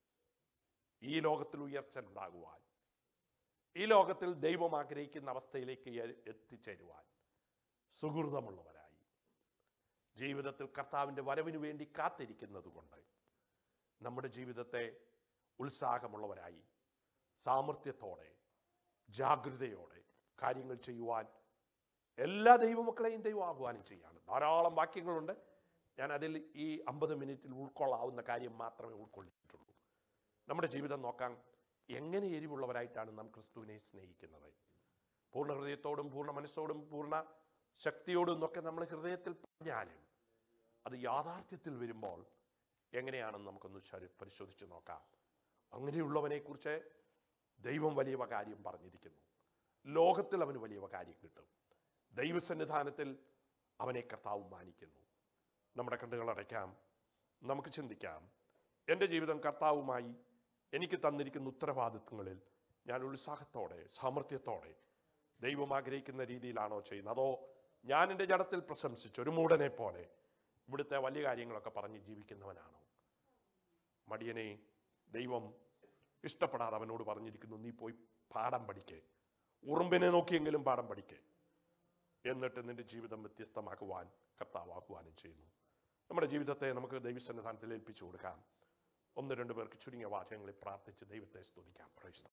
ഈ ലോകത്തിൽ ഉയർച്ച ഉണ്ടാകുവാൻ ഈ ലോകത്തിൽ ദൈവം ആഗ്രഹിക്കുന്ന അവസ്ഥയിലേക്ക് എ- എത്തിച്ചേരുവാൻ സുഹൃതമുള്ളവരായി ജീവിതത്തിൽ കർത്താവിൻ്റെ വരവിനു വേണ്ടി കാത്തിരിക്കുന്നത് കൊണ്ട് നമ്മുടെ ജീവിതത്തെ ഉത്സാഹമുള്ളവരായി സാമർഥ്യത്തോടെ ജാഗ്രതയോടെ കാര്യങ്ങൾ ചെയ്യുവാൻ എല്ലാ ദൈവമക്കളെയും ദൈവം ആഹ്വാനം ചെയ്യാണ് ധാരാളം വാക്യങ്ങളുണ്ട് ഞാൻ അതിൽ ഈ അമ്പത് മിനിറ്റിൽ ഉൾക്കൊള്ളാവുന്ന കാര്യം മാത്രമേ ഉൾക്കൊള്ളിച്ചിട്ടുള്ളൂ നമ്മുടെ ജീവിതം നോക്കാൻ എങ്ങനെ എരിവുള്ളവരായിട്ടാണ് നാം ക്രിസ്തുവിനെ സ്നേഹിക്കുന്നത് പൂർണ്ണ ഹൃദയത്തോടും പൂർണ്ണ മനസ്സോടും പൂർണ്ണ ശക്തിയോടും എന്നൊക്കെ നമ്മൾ ഹൃദയത്തിൽ പറഞ്ഞാലും അത് യാഥാർത്ഥ്യത്തിൽ വരുമ്പോൾ എങ്ങനെയാണെന്ന് നമുക്കൊന്ന് ശരി- പരിശോധിച്ച് നോക്കാം അങ്ങനെയുള്ളവനെക്കുറിച്ച് ദൈവം വലിയ കാര്യം പറഞ്ഞിരിക്കുന്നു ലോകത്തിൽ അവന് വലിയ കാര്യം കിട്ടും ദൈവസന്നിധാനത്തിൽ അവനെ കർത്താവ് മാനിക്കുന്നു നമ്മുടെ കണ്ണുകൾ അടയ്ക്കാം നമുക്ക് ചിന്തിക്കാം എൻ്റെ ജീവിതം കർത്താവുമായി എനിക്ക് തന്നിരിക്കുന്ന ഉത്തരവാദിത്വങ്ങളിൽ ഞാൻ ഉത്സാഹത്തോടെ സാമർഥ്യത്തോടെ ദൈവം ആഗ്രഹിക്കുന്ന രീതിയിലാണോ ചെയ്യുന്നത് അതോ ഞാൻ എൻ്റെ ജഡത്തിൽ പ്രശംസിച്ച് ഒരു മൂടനെ പോലെ ഇവിടുത്തെ വലിയ കാര്യങ്ങളൊക്കെ പറഞ്ഞ് ജീവിക്കുന്നവനാണോ മടിയനെ ദൈവം ഇഷ്ടപ്പെടാതെ അവനോട് പറഞ്ഞിരിക്കുന്നു നീ പോയി പാഠം പഠിക്കേ ഉറുമ്പിനെ നോക്കിയെങ്കിലും പാഠം പഠിക്കേ എന്നിട്ട് നിന്റെ ജീവിതം വ്യത്യസ്തമാക്കുവാൻ കർത്താവ് ആഹ്വാനം ചെയ്യുന്നു നമ്മുടെ ജീവിതത്തെ നമുക്ക് ദൈവസന്നിധാനത്തിൽ ഏൽപ്പിച്ചു കൊടുക്കാം ഒന്ന് രണ്ട് പേർക്ക് ചുരുങ്ങിയ വാചകങ്ങളിൽ പ്രാർത്ഥിച്ച് ദൈവത്തെ സ്തുതിക്കാം പ്രൈസ്തോ